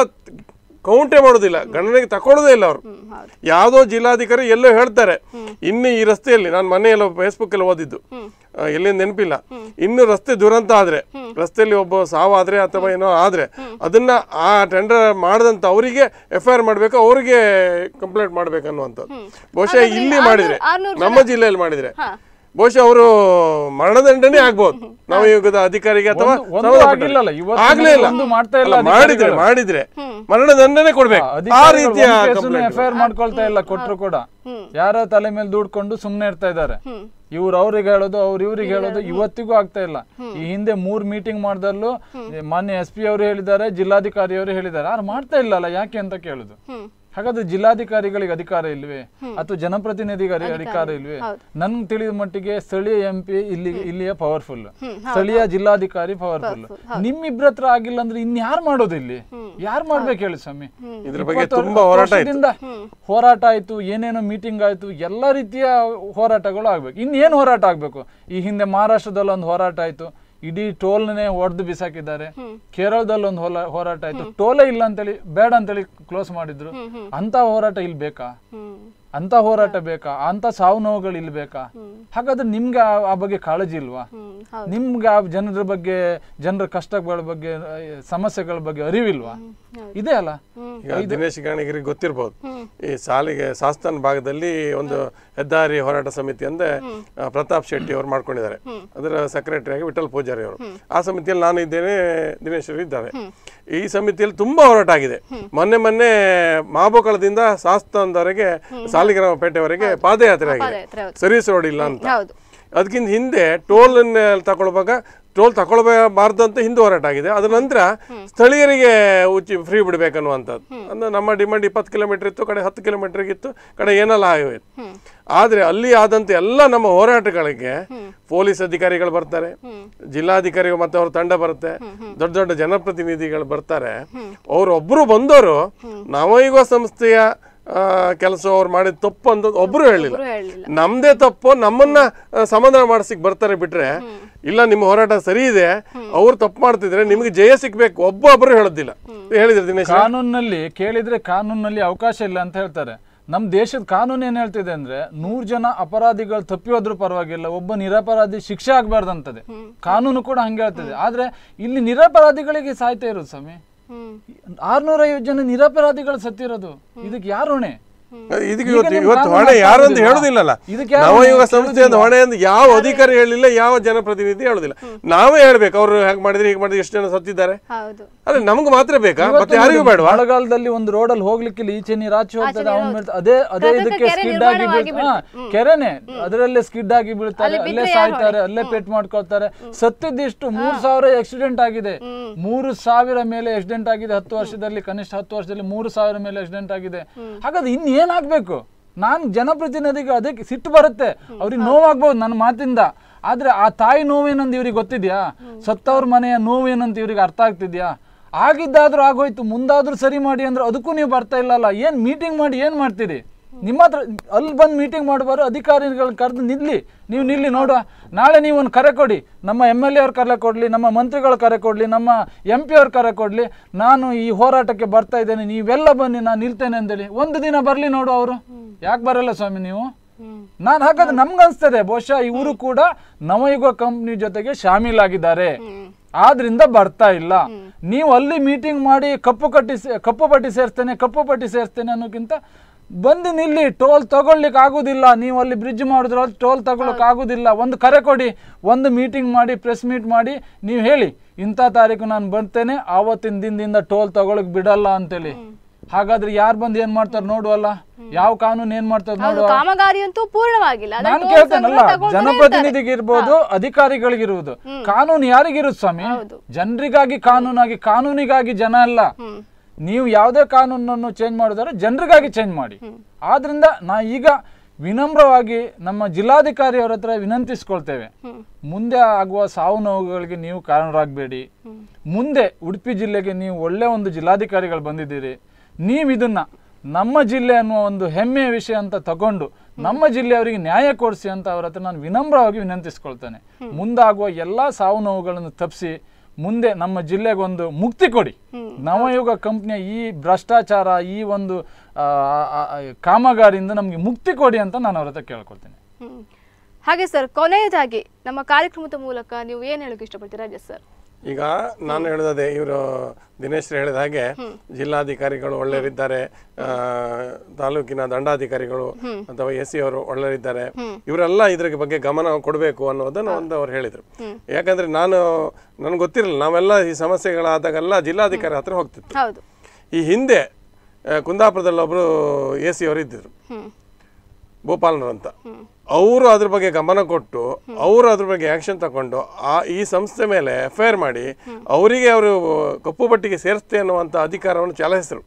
Speaker 2: ಕೌಂಟೇ ಮಾಡೋದಿಲ್ಲ ಗಣನೆಗೆ ತಕೊಳ್ಳೋದೇ ಇಲ್ಲ ಅವರು ಯಾವುದೋ ಜಿಲ್ಲಾಧಿಕಾರಿ ಎಲ್ಲೋ ಹೇಳ್ತಾರೆ ಇನ್ನು ಈ ರಸ್ತೆಯಲ್ಲಿ ನಾನು ಮೊನ್ನೆ ಎಲ್ಲ ಫೇಸ್ಬುಕ್ ಅಲ್ಲಿ ಓದಿದ್ದು ಆ, ಎಲ್ಲಿ ನೆನಪಿಲ್ಲ ಇನ್ನು ರಸ್ತೆ ದುರಂತ ಆದ್ರೆ ರಸ್ತೆಯಲ್ಲಿ ಒಬ್ಬ ಸಾವಾದ್ರೆ ಅಥವಾ ಏನೋ ಆದ್ರೆ ಅದನ್ನ ಆ ಟೆಂಡರ್ ಮಾಡದಂತ ಅವರಿಗೆ ಎಫ್ ಐ ಆರ್ ಮಾಡ್ಬೇಕು ಅವರಿಗೆ ಕಂಪ್ಲೇಂಟ್ ಮಾಡ್ಬೇಕು ಅನ್ನುವಂಥದ್ದು ಬಹುಶಃ
Speaker 1: ಹಾಗಾದ್ರೆ
Speaker 2: ಇಲ್ಲಿ
Speaker 1: ಆರ್ನೂರು-
Speaker 2: ಮಾಡಿದ್ರೆ
Speaker 1: ಆರ್ನೂರು
Speaker 2: ನಮ್ಮ ಜಿಲ್ಲೆಯಲ್ಲಿ ಮಾಡಿದ್ರೆ ಬಹುಶಃ ಅವರು ಮರಣದಂಡನೆ ಆಗ್ಬೋದು ನವಯುಗದ ಅಧಿಕಾರಿಗೆ ಅಥವಾ
Speaker 3: ಒಂದು- ಒಂದು
Speaker 2: ಸಂಬಂಧಪಟ್ಟ-
Speaker 3: ಆಗಿಲ್ಲಲ್ಲ, ಇವತ್ತು
Speaker 2: ಆಗ್ಲೇ ಇಲ್ಲ
Speaker 3: ಒಂದು ಮಾಡ್ತಾ ಇಲ್ಲ
Speaker 2: ಅಲ್ಲ, ಮಾಡಿದ್ರೆ
Speaker 3: ಅಧಿಕಾರಿಗಳು.
Speaker 2: ಮಾಡಿದ್ರೆ ಮರಣದಂಡನೆ ಕೊಡ್ಬೇಕು ಆ ರೀತಿಯ ಕಂಪ್ಲೇಂಟ್
Speaker 3: ಎಫ್ ಐ ಆರ್ ಮಾಡ್ಕೊಳ್ತಾ ಇಲ್ಲ ಕೊಟ್ರು ಕೂಡ ಯಾರೋ ತಲೆ ಮೇಲೆ ದುಡ್ಕೊಂಡು ಸುಮ್ನೆ ಇರ್ತಾ ಇದ್ದಾರೆ ಇವ್ರು ಅವ್ರಿಗೆ ಹೇಳೋದು ಅವ್ರು ಇವ್ರಿಗೆ ಹೇಳೋದು ಇವತ್ತಿಗೂ ಆಗ್ತಾ ಇಲ್ಲ ಈ ಹಿಂದೆ ಮೂರ್ ಮೀಟಿಂಗ್ ಮಾಡ್ದಲ್ಲೂ ಮಾನ್ಯ ಎಸ್ ಪಿ ಅವರು ಹೇಳಿದ್ದಾರೆ ಜಿಲ್ಲಾಧಿಕಾರಿ ಅವರು ಹೇಳಿದ್ದಾರೆ ಅವ್ರು ಮಾಡ್ತಾ ಇಲ್ಲಲ್ಲ ಯಾಕೆ ಅಂತ ಕೇಳುದು ಹಾಗಾದ್ರೆ ಜಿಲ್ಲಾಧಿಕಾರಿಗಳಿಗೆ ಅಧಿಕಾರ ಇಲ್ವೇ ಅಥವಾ ಜನಪ್ರತಿನಿಧಿಗಳಿಗೆ ಅಧಿಕಾರ ಇಲ್ವೇ ನನ್ಗೆ ತಿಳಿದ ಮಟ್ಟಿಗೆ ಸ್ಥಳೀಯ ಎಂ ಪಿ ಇಲ್ಲಿ ಇಲ್ಲಿಯ ಪವರ್ಫುಲ್ ಸ್ಥಳೀಯ ಜಿಲ್ಲಾಧಿಕಾರಿ ಪವರ್ಫುಲ್ ನಿಮ್ಮಿಬ್ರ ಹತ್ರ ಆಗಿಲ್ಲ ಅಂದ್ರೆ ಇನ್ ಯಾರು ಮಾಡೋದು ಇಲ್ಲಿ ಯಾರು ಮಾಡ್ಬೇಕು ಹೇಳಿ ಸ್ವಾಮಿ
Speaker 2: ಇದ್ರ ಬಗ್ಗೆ
Speaker 3: ಇಪ್ಪತ್ತು
Speaker 2: ತುಂಬಾ ಹೋರಾಟ ಆಯ್ತು.
Speaker 3: ವರ್ಷದಿಂದ ಹೋರಾಟ ಆಯ್ತು ಏನೇನೋ ಮೀಟಿಂಗ್ ಆಯ್ತು ಎಲ್ಲ ರೀತಿಯ ಹೋರಾಟಗಳು ಆಗ್ಬೇಕು ಇನ್ನೇನು ಹೋರಾಟ ಆಗ್ಬೇಕು ಈ ಹಿಂದೆ ಮಹಾರಾಷ್ಟ್ರದಲ್ಲಿ ಒಂದು ಹೋರಾಟ ಆಯ್ತು ಇಡೀ ಟೋಲ್ನೇ ಒಡೆದು ಬಿಸಾಕಿದ್ದಾರೆ ಕೇರಳದಲ್ಲಿ ಒಂದು ಹೋರಾಟ ಆಯ್ತು ಟೋಲೇ ಇಲ್ಲ ಅಂತೇಳಿ ಬೇಡ ಅಂತೇಳಿ ಕ್ಲೋಸ್ ಮಾಡಿದ್ರು ಅಂತ ಹೋರಾಟ ಇಲ್ಲಿ ಬೇಕಾ ಅಂತ ಹೋರಾಟ ಬೇಕಾ ಅಂತ ಸಾವು ನೋವುಗಳು ಇಲ್ಲಿ ಬೇಕಾ ಹಾಗಾದ್ರೆ ನಿಮ್ಗೆ ಆ- ಆ ಬಗ್ಗೆ ಕಾಳಜಿ ಇಲ್ವಾ ನಿಮ್ಗೆ ಆ ಜನರ ಬಗ್ಗೆ ಜನರ ಕಷ್ಟಗಳ ಬಗ್ಗೆ ಆ, ಸಮಸ್ಯೆಗಳ ಬಗ್ಗೆ ಅರಿವಿಲ್ವಾ ಇದೆ ಅಲ್ಲ
Speaker 2: ಈಗ ದಿನೇಶ್ ಗಾಣಿಗರಿಗೆ ಗೊತ್ತಿರ್ಬೋದು ಈ ಸಾಲಿಗೆ ಸಾಸ್ತಾನ್ ಭಾಗದಲ್ಲಿ ಒಂದು ಹೆದ್ದಾರಿ ಹೋರಾಟ ಸಮಿತಿ ಅಂದ್ರೆ ಆ, ಪ್ರತಾಪ್ ಶೆಟ್ಟಿ ಅವರು ಮಾಡ್ಕೊಂಡಿದ್ದಾರೆ ಅದರ ಸೆಕ್ರೆಟರಿ ಆಗಿ ವಿಠಲ್ ಪೂಜಾರಿ ಅವರು ಆ ಸಮಿತಿಯಲ್ಲಿ ನಾನು ಇದ್ದೇನೆ ದಿನೇಶ್ ಅವರು ಇದ್ದಾರೆ ಈ ಸಮಿತಿಯಲ್ಲಿ ತುಂಬಾ ಹೋರಾಟ ಆಗಿದೆ ಮೊನ್ನೆ ಮೊನ್ನೆ ಮಹಾಬೋಕಳದಿಂದ ಸಾಸ್ತಾನ್ದವರೆಗೆ ಸಾಲಿಗ್ರಾಮ ಪೇಟೆವರೆಗೆ ಪಾದಯಾತ್ರೆ ಆಗಿದೆ
Speaker 1: ಪಾದಯಾತ್ರೆ, ಹೌದು.
Speaker 2: ಸರ್ವಿಸ್ ರೋಡ್ ಇಲ್ಲ ಅಂತ
Speaker 1: ಹೌದು
Speaker 2: ಅದಕ್ಕಿಂತ ಹಿಂದೆ ಟೋಲ್ ತಗೊಳ್ಳುವಾಗ ಟೋಲ್ ತಗೊಳ್ಬಾರ್ದು ಅಂತ ಹಿಂದೆ ಹೋರಾಟ ಆಗಿದೆ ಅದ್ರ ನಂತರ ಸ್ಥಳೀಯರಿಗೆ ಉಚ್ಚಿ ಫ್ರೀ ಬಿಡ್ಬೇಕನ್ನುವಂಥದ್ದು ಅಂದ್ರೆ ನಮ್ಮ ಡಿಮಾಂಡ್ ಇಪ್ಪತ್ತು ಕಿಲೋಮೀಟರ್ ಇತ್ತು ಕಡೆ ಹತ್ತು ಕಿಲೋಮೀಟರ್ ಇತ್ತು ಕಡೆ ಏನೆಲ್ಲ ಆಗೋಯ್ತು ಆದ್ರೆ ಅಲ್ಲಿ ಆದಂತ ಎಲ್ಲ ನಮ್ಮ ಹೋರಾಟಗಳಿಗೆ ಪೊಲೀಸ್ ಅಧಿಕಾರಿಗಳು ಬರ್ತಾರೆ ಜಿಲ್ಲಾಧಿಕಾರಿಗಳು ಮತ್ತೆ ಅವ್ರ ತಂಡ ಬರುತ್ತೆ ದೊಡ್ಡ ದೊಡ್ಡ ಜನಪ್ರತಿನಿಧಿಗಳು ಬರ್ತಾರೆ ಅವ್ರೊಬ್ರು ಬಂದವರು ನವಯುಗ ಸಂಸ್ಥೆಯ ಕೆಲಸ ಅವ್ರು ಮಾಡಿದ ತಪ್ಪು ಅಂತ ಒಬ್ರು ಹೇಳಿಲ್ಲ
Speaker 1: ಒಬ್ರು ಹೇಳಿಲ್ಲ
Speaker 2: ನಮ್ದೇ ತಪ್ಪು ನಮ್ಮನ್ನ ಆ, ಸಮಾಧಾನ ಮಾಡಿಸಿಕ್ ಬರ್ತಾರೆ ಬಿಟ್ರೆ ಇಲ್ಲ ನಿಮ್ಮ ಹೋರಾಟ ಸರಿ ಇದೆ ಅವ್ರು ತಪ್ಪು ಮಾಡ್ತಿದ್ರೆ ನಿಮ್ಗೆ ಜಯ ಸಿಗ್ಬೇಕು ಒಬ್ಬೊಬ್ರು ಹೇಳೋದಿಲ್ಲ ಹೇಳಿದ್ರು ದಿನೇಶ್
Speaker 3: ಕಾನೂನಲ್ಲಿ ಕೇಳಿದ್ರೆ ಕಾನೂನಲ್ಲಿ ಅವಕಾಶ ಇಲ್ಲ ಅಂತ ಹೇಳ್ತಾರೆ ನಮ್ ದೇಶದ ಕಾನೂನು ಏನ್ ಹೇಳ್ತಿದೆ ಅಂದ್ರೆ ನೂರ್ ಜನ ಅಪರಾಧಿಗಳು ತಪ್ಪಿ ಹೋದ್ರೂ ಪರವಾಗಿಲ್ಲ ಒಬ್ಬ ನಿರಪರಾಧಿ ಶಿಕ್ಷೆ ಆಗ್ಬಾರ್ದಂತದೆ ಕಾನೂನು ಕೂಡ ಹಂಗೆ ಹೇಳ್ತದೆ ಆದ್ರೆ ಇಲ್ಲಿ ನಿರಪರಾಧಿಗಳಿಗೆ ಸಾಯ್ತಾ ಇರೋದು ಸ್ವಾಮಿ
Speaker 1: ಹ್ಮ್
Speaker 3: ಆರ್ನೂರ ಐವತ್ತು ಜನ ನಿರಪರಾಧಿಗಳು ಸತ್ತಿರೋದು ಇದಕ್ಕೆ ಯಾರು ಹೊಣೆ
Speaker 2: ಇದಕ್ಕೆ
Speaker 3: ಈಗ
Speaker 2: ಇವತ್ತು
Speaker 3: ನಿಮ್
Speaker 2: ಇವತ್ತು
Speaker 3: ಕಾನೂನು
Speaker 2: ಹೊಣೆ ಯಾರು ಅಂತ
Speaker 3: ಹಾಕೋದಿಲ್ವಾ?
Speaker 2: ಹೇಳುದಿಲ್ಲಲ್ಲ
Speaker 3: ಇದಕ್ಕೆ ಯಾರು
Speaker 2: ನವಯುಗ
Speaker 3: ಹೊಣೆ
Speaker 2: ಸಂಸ್ಥೆಯಿಂದ ಹೊಣೆ ಅಂತ ಯಾವ ಅಧಿಕಾರಿ ಹೇಳಿಲ್ಲ ಯಾವ ಜನಪ್ರತಿನಿಧಿ ಹೇಳುದಿಲ್ಲ ನಾವೇ ಹೇಳ್ಬೇಕು ಅವ್ರು ಹೇಗೆ ಮಾಡಿದ್ರೆ ಹೀಗೆ ಮಾಡಿದ್ರೆ ಎಷ್ಟು ಜನ ಸತ್ತಿದ್ದಾರೆ
Speaker 1: ಹೌದು
Speaker 2: ಅಲ್ಲ ನಮ್ಗೆ ಮಾತ್ರ ಬೇಕಾ
Speaker 3: ಇವತ್ತು
Speaker 2: ಮತ್ತೆ ಯಾರಿಗೂ
Speaker 3: ನೋಡಿ,
Speaker 2: ಬೇಡವಾ
Speaker 3: ಮಳೆಗಾಲದಲ್ಲಿ ಒಂದು ರೋಡಲ್ಲಿ ಹೋಗ್ಲಿಕ್ಕೆ ಈಚೆ ನೀರು ಆಚೆ ಹೋಗ್ತದೆ ಅವ್ನ್ ಮೇಲೆ ಅದೇ ಅದೇ
Speaker 1: ಕೃತಕ
Speaker 3: ಇದಕ್ಕೆ
Speaker 1: ಕೆರೆ
Speaker 3: ಸ್ಕಿಡ್ ಆಗಿ
Speaker 1: ನಿರ್ಮಾಣವಾಗಿ
Speaker 3: ಬೀಳ್ತಾ ಹಾ, ಕೆರೆನೆ ಅದರಲ್ಲೇ ಸ್ಕಿಡ್ ಆಗಿ ಬೀಳ್ತಾರೆ
Speaker 1: ಅಲ್ಲಿ
Speaker 3: ಅಲ್ಲೇ
Speaker 1: ಬಿದ್ರೆ ಯಾರ್
Speaker 3: ಸಾಯ್ತಾರೆ ಅಲ್ಲೇ ಪೆಟ್ ಮಾಡ್ಕೊಳ್ತಾರೆ ಸತ್ತಿದ್ದಿಷ್ಟು ಮೂರ್ ಸಾವಿರ ಆಕ್ಸಿಡೆಂಟ್ ಆಗಿದೆ ಮೂರು ಸಾವಿರ ಮೇಲೆ ಆಕ್ಸಿಡೆಂಟ್ ಆಗಿದೆ ಹತ್ತು ವರ್ಷದಲ್ಲಿ ಕನಿಷ್ಠ ಹತ್ತು ವರ್ಷದಲ್ಲಿ ಮೂರು ಸಾವಿರ ಮೇಲೆ ಆಕ್ಸಿಡೆಂಟ್ ಆಗಿದೆ ಹಾಗಾದ್ರೆ ಇನ್ ಏನ್ ಆಗ್ಬೇಕು ನಾನ್ ಜನಪ್ರತಿನಿಧಿಗೆ ಅದಕ್ಕೆ ಸಿಟ್ಟು ಬರುತ್ತೆ ಅವ್ರಿಗೆ ನೋವಾಗ್ಬೋದು ನನ್ನ ಮಾತಿಂದ ಆದ್ರೆ ಆ ತಾಯಿ ನೋವೇನಂತ ಇವ್ರಿಗೆ ಗೊತ್ತಿದ್ಯಾ ಸತ್ತವ್ರ ಮನೆಯ ನೋವೇನಂತ ಇವ್ರಿಗೆ ಅರ್ಥ ಆಗ್ತಿದ್ಯಾ ಆಗಿದ್ದಾದ್ರೂ ಆಗೋಯ್ತು ಮುಂದಾದ್ರೂ ಸರಿ ಮಾಡಿ ಅಂದ್ರೆ ಅದಕ್ಕೂ ನೀವು ಬರ್ತಾ ಇಲ್ಲಲ್ಲ ಏನ್ ಮೀಟಿಂಗ್ ಮಾಡಿ ಏನ್ ಮಾಡ್ತೀರಿ ನಿಮ್ಮ ಹತ್ರ ಅಲ್ಲಿ ಬಂದು ಮೀಟಿಂಗ್ ಮಾಡುವರು ಅಧಿಕಾರಿಗಳು ಕರೆದು ನಿಲ್ಲಿ ನೀವು ನಿಲ್ಲಿ ನೋಡುವ ನಾಳೆ ನೀವು ಒಂದು ಕರೆ ಕೊಡಿ ನಮ್ಮ ಎಮ್ ಎಲ್ ಎ ಅವ್ರ ಕರೆ ಕೊಡಲಿ ನಮ್ಮ ಮಂತ್ರಿಗಳ ಕರೆ ಕೊಡಲಿ ನಮ್ಮ ಎಂ ಪಿ ಅವ್ರ ಕರೆ ಕೊಡಲಿ ನಾನು ಈ ಹೋರಾಟಕ್ಕೆ ಬರ್ತಾ ಇದ್ದೇನೆ ನೀವೆಲ್ಲ ಬನ್ನಿ ನಾನು ನಿಲ್ತೇನೆ ಅಂತೇಳಿ ಒಂದು ದಿನ ಬರಲಿ ನೋಡು ಅವರು ಯಾಕೆ ಬರಲ್ಲ ಸ್ವಾಮಿ ನೀವು ನಾನು ಹಾಗಾದ್ರೆ ನಮ್ಗೆ ಅನ್ಸ್ತದೆ ಬಹುಶಃ ಇವರು ಕೂಡ ನವಯುಗ ಕಂಪ್ನಿ ಜೊತೆಗೆ ಶಾಮೀಲಾಗಿದ್ದಾರೆ ಆದ್ರಿಂದ ಬರ್ತಾ ಇಲ್ಲ ನೀವು ಅಲ್ಲಿ ಮೀಟಿಂಗ್ ಮಾಡಿ ಕಪ್ಪು ಕಟ್ಟಿ ಸೇ- ಕಪ್ಪು ಪಟ್ಟಿ ಸೇರ್ತೇನೆ ಕಪ್ಪು ಪಟ್ಟಿ ಸೇರ್ತೇನೆ ಅನ್ನೋಕ್ಕಿಂತ ಬಂದು ನಿಲ್ಲಿ ಟೋಲ್ ತಗೊಳ್ಲಿಕ್ಕೆ ಆಗುದಿಲ್ಲ ನೀವು ಅಲ್ಲಿ ಬ್ರಿಡ್ಜ್ ಮಾಡಿದ್ರೆ ಅಲ್ಲಿ ಟೋಲ್ ತಗೊಳಕ್ ಆಗುದಿಲ್ಲ ಒಂದು ಕರೆ ಕೊಡಿ ಒಂದು ಮೀಟಿಂಗ್ ಮಾಡಿ ಪ್ರೆಸ್ ಮೀಟ್ ಮಾಡಿ ನೀವು ಹೇಳಿ ಇಂಥ ತಾರೀಕು ನಾನು ಬರ್ತೇನೆ ಆವತ್ತಿನ ದಿನದಿಂದ ಟೋಲ್ ತಗೊಳಕ್ ಬಿಡಲ್ಲ ಅಂತೇಳಿ ಹಾಗಾದ್ರೆ ಯಾರು ಬಂದು ಏನ್ ಮಾಡ್ತಾರೆ ನೋಡುವಲ್ಲ ಯಾವ ಕಾನೂನು ಏನ್ ಮಾಡ್ತಾರೆ
Speaker 1: ಹೌದು
Speaker 3: ನೋಡುವ
Speaker 1: ಕಾಮಗಾರಿ ಅಂತೂ ಪೂರ್ಣವಾಗಿಲ್ಲ ಅದೇ
Speaker 3: ನಾನು
Speaker 1: ಟೋಲ್
Speaker 3: ಕೇಳ್ತೇನಲ್ಲ
Speaker 1: ಸಂಗ್ರಹ ತಗೊಳ್ತಾನೆ ಇರ್ತಾರೆ.
Speaker 3: ಜನಪ್ರತಿನಿಧಿಗಿರ್ಬೋದು ಅಧಿಕಾರಿಗಳಿಗಿರುವುದು ಕಾನೂನು ಯಾರಿಗಿರುವುದು ಸ್ವಾಮಿ ಜನರಿಗಾಗಿ ಕಾನೂನಾಗಿ ಕಾನೂನಿಗಾಗಿ ಜನ ಅಲ್ಲ ನೀವು ಯಾವುದೇ ಕಾನೂನನ್ನು ಚೇಂಜ್ ಮಾಡಿದ್ರೆ ಜನರಿಗಾಗಿ ಚೇಂಜ್ ಮಾಡಿ ಆದ್ರಿಂದ ನಾ ಈಗ ವಿನಮ್ರವಾಗಿ ನಮ್ಮ ಜಿಲ್ಲಾಧಿಕಾರಿ ಅವ್ರ ಹತ್ರ ವಿನಂತಿಸ್ಕೊಳ್ತೇವೆ ಮುಂದೆ ಆಗುವ ಸಾವು ನೋವುಗಳಿಗೆ ನೀವು ಕಾರಣರಾಗಬೇಡಿ ಮುಂದೆ ಉಡುಪಿ ಜಿಲ್ಲೆಗೆ ನೀವು ಒಳ್ಳೆ ಒಂದು ಜಿಲ್ಲಾಧಿಕಾರಿಗಳು ಬಂದಿದ್ದೀರಿ ನೀವು ಇದನ್ನ ನಮ್ಮ ಜಿಲ್ಲೆ ಅನ್ನುವ ಒಂದು ಹೆಮ್ಮೆಯ ವಿಷಯ ಅಂತ ತಗೊಂಡು ನಮ್ಮ ಜಿಲ್ಲೆಯವರಿಗೆ ನ್ಯಾಯ ಕೊಡಿಸಿ ಅಂತ ಅವ್ರ ಹತ್ರ ನಾನು ವಿನಮ್ರವಾಗಿ ವಿನಂತಿಸ್ಕೊಳ್ತೇನೆ ಮುಂದಾಗುವ ಎಲ್ಲ ಸಾವು ನೋವುಗಳನ್ನು ತಪ್ಪಿಸಿ ಮುಂದೆ ನಮ್ಮ ಜಿಲ್ಲೆಗೆ ಒಂದು ಮುಕ್ತಿ ಕೊಡಿ ನವಯುಗ ಕಂಪ್ನಿಯ ಈ ಭ್ರಷ್ಟಾಚಾರ ಈ ಒಂದು ಆ, ಆ, ಆ, ಕಾಮಗಾರಿಯಿಂದ ನಮಗೆ ಮುಕ್ತಿ ಕೊಡಿ ಅಂತ ನಾನು ಅವ್ರ ಹತ್ರ ಕೇಳ್ಕೊಳ್ತೇನೆ
Speaker 1: ಹ್ಮ್. ಹಾಗೆ ಸರ್ ಕೊನೆಯದಾಗಿ ನಮ್ಮ ಕಾರ್ಯಕ್ರಮದ ಮೂಲಕ ನೀವು ಏನ್ ಹೇಳಕ್ ಇಷ್ಟಪಡ್ತೀರಾ ರಾಜೇಶ್ ಸರ್
Speaker 2: ಈಗ ನಾನು ಹೇಳಿದೆ ಇವರು ದಿನೇಶ್ ಹೇಳಿದ ಹಾಗೆ ಜಿಲ್ಲಾಧಿಕಾರಿಗಳು ಒಳ್ಳೆಯರಿದ್ದಾರೆ ಆ, ತಾಲೂಕಿನ ದಂಡಾಧಿಕಾರಿಗಳು ಅಥವಾ ಎಸ್ ಸಿ ಅವರು ಒಳ್ಳೆಯರಿದ್ದಾರೆ ಇವರೆಲ್ಲ ಇದ್ರ ಬಗ್ಗೆ ಗಮನ ಕೊಡಬೇಕು ಅನ್ನೋದನ್ನು ಒಂದು ಅವ್ರು ಹೇಳಿದರು ಯಾಕಂದ್ರೆ ನಾನು ನನಗೆ ಗೊತ್ತಿರಲಿಲ್ಲ ನಾವೆಲ್ಲ ಈ ಸಮಸ್ಯೆಗಳಾದಾಗೆಲ್ಲ ಜಿಲ್ಲಾಧಿಕಾರಿ ಹತ್ರ ಹೋಗ್ತಿತ್ತು
Speaker 1: ಹೌದು
Speaker 2: ಈ ಹಿಂದೆ ಆ, ಕುಂದಾಪುರದಲ್ಲಿ ಒಬ್ಬರು ಎ ಸಿ ಅವರು ಇದ್ದರು
Speaker 1: ಹ್ಮ್
Speaker 2: ಗೋಪಾಲನರು ಅಂತ ಅವರು ಅದ್ರ ಬಗ್ಗೆ ಗಮನ ಕೊಟ್ಟು ಅವರು ಅದ್ರ ಬಗ್ಗೆ ಆಕ್ಷನ್ ತಗೊಂಡು ಆ ಈ ಸಂಸ್ಥೆ ಮೇಲೆ ಎಫ್ ಐ ಆರ್ ಮಾಡಿ ಅವರಿಗೆ ಅವರು ಕಪ್ಪು ಪಟ್ಟಿಗೆ ಸೇರಿಸ್ತೆ ಅನ್ನುವಂಥ ಅಧಿಕಾರವನ್ನು ಚಲಾಯಿಸಿದ್ರು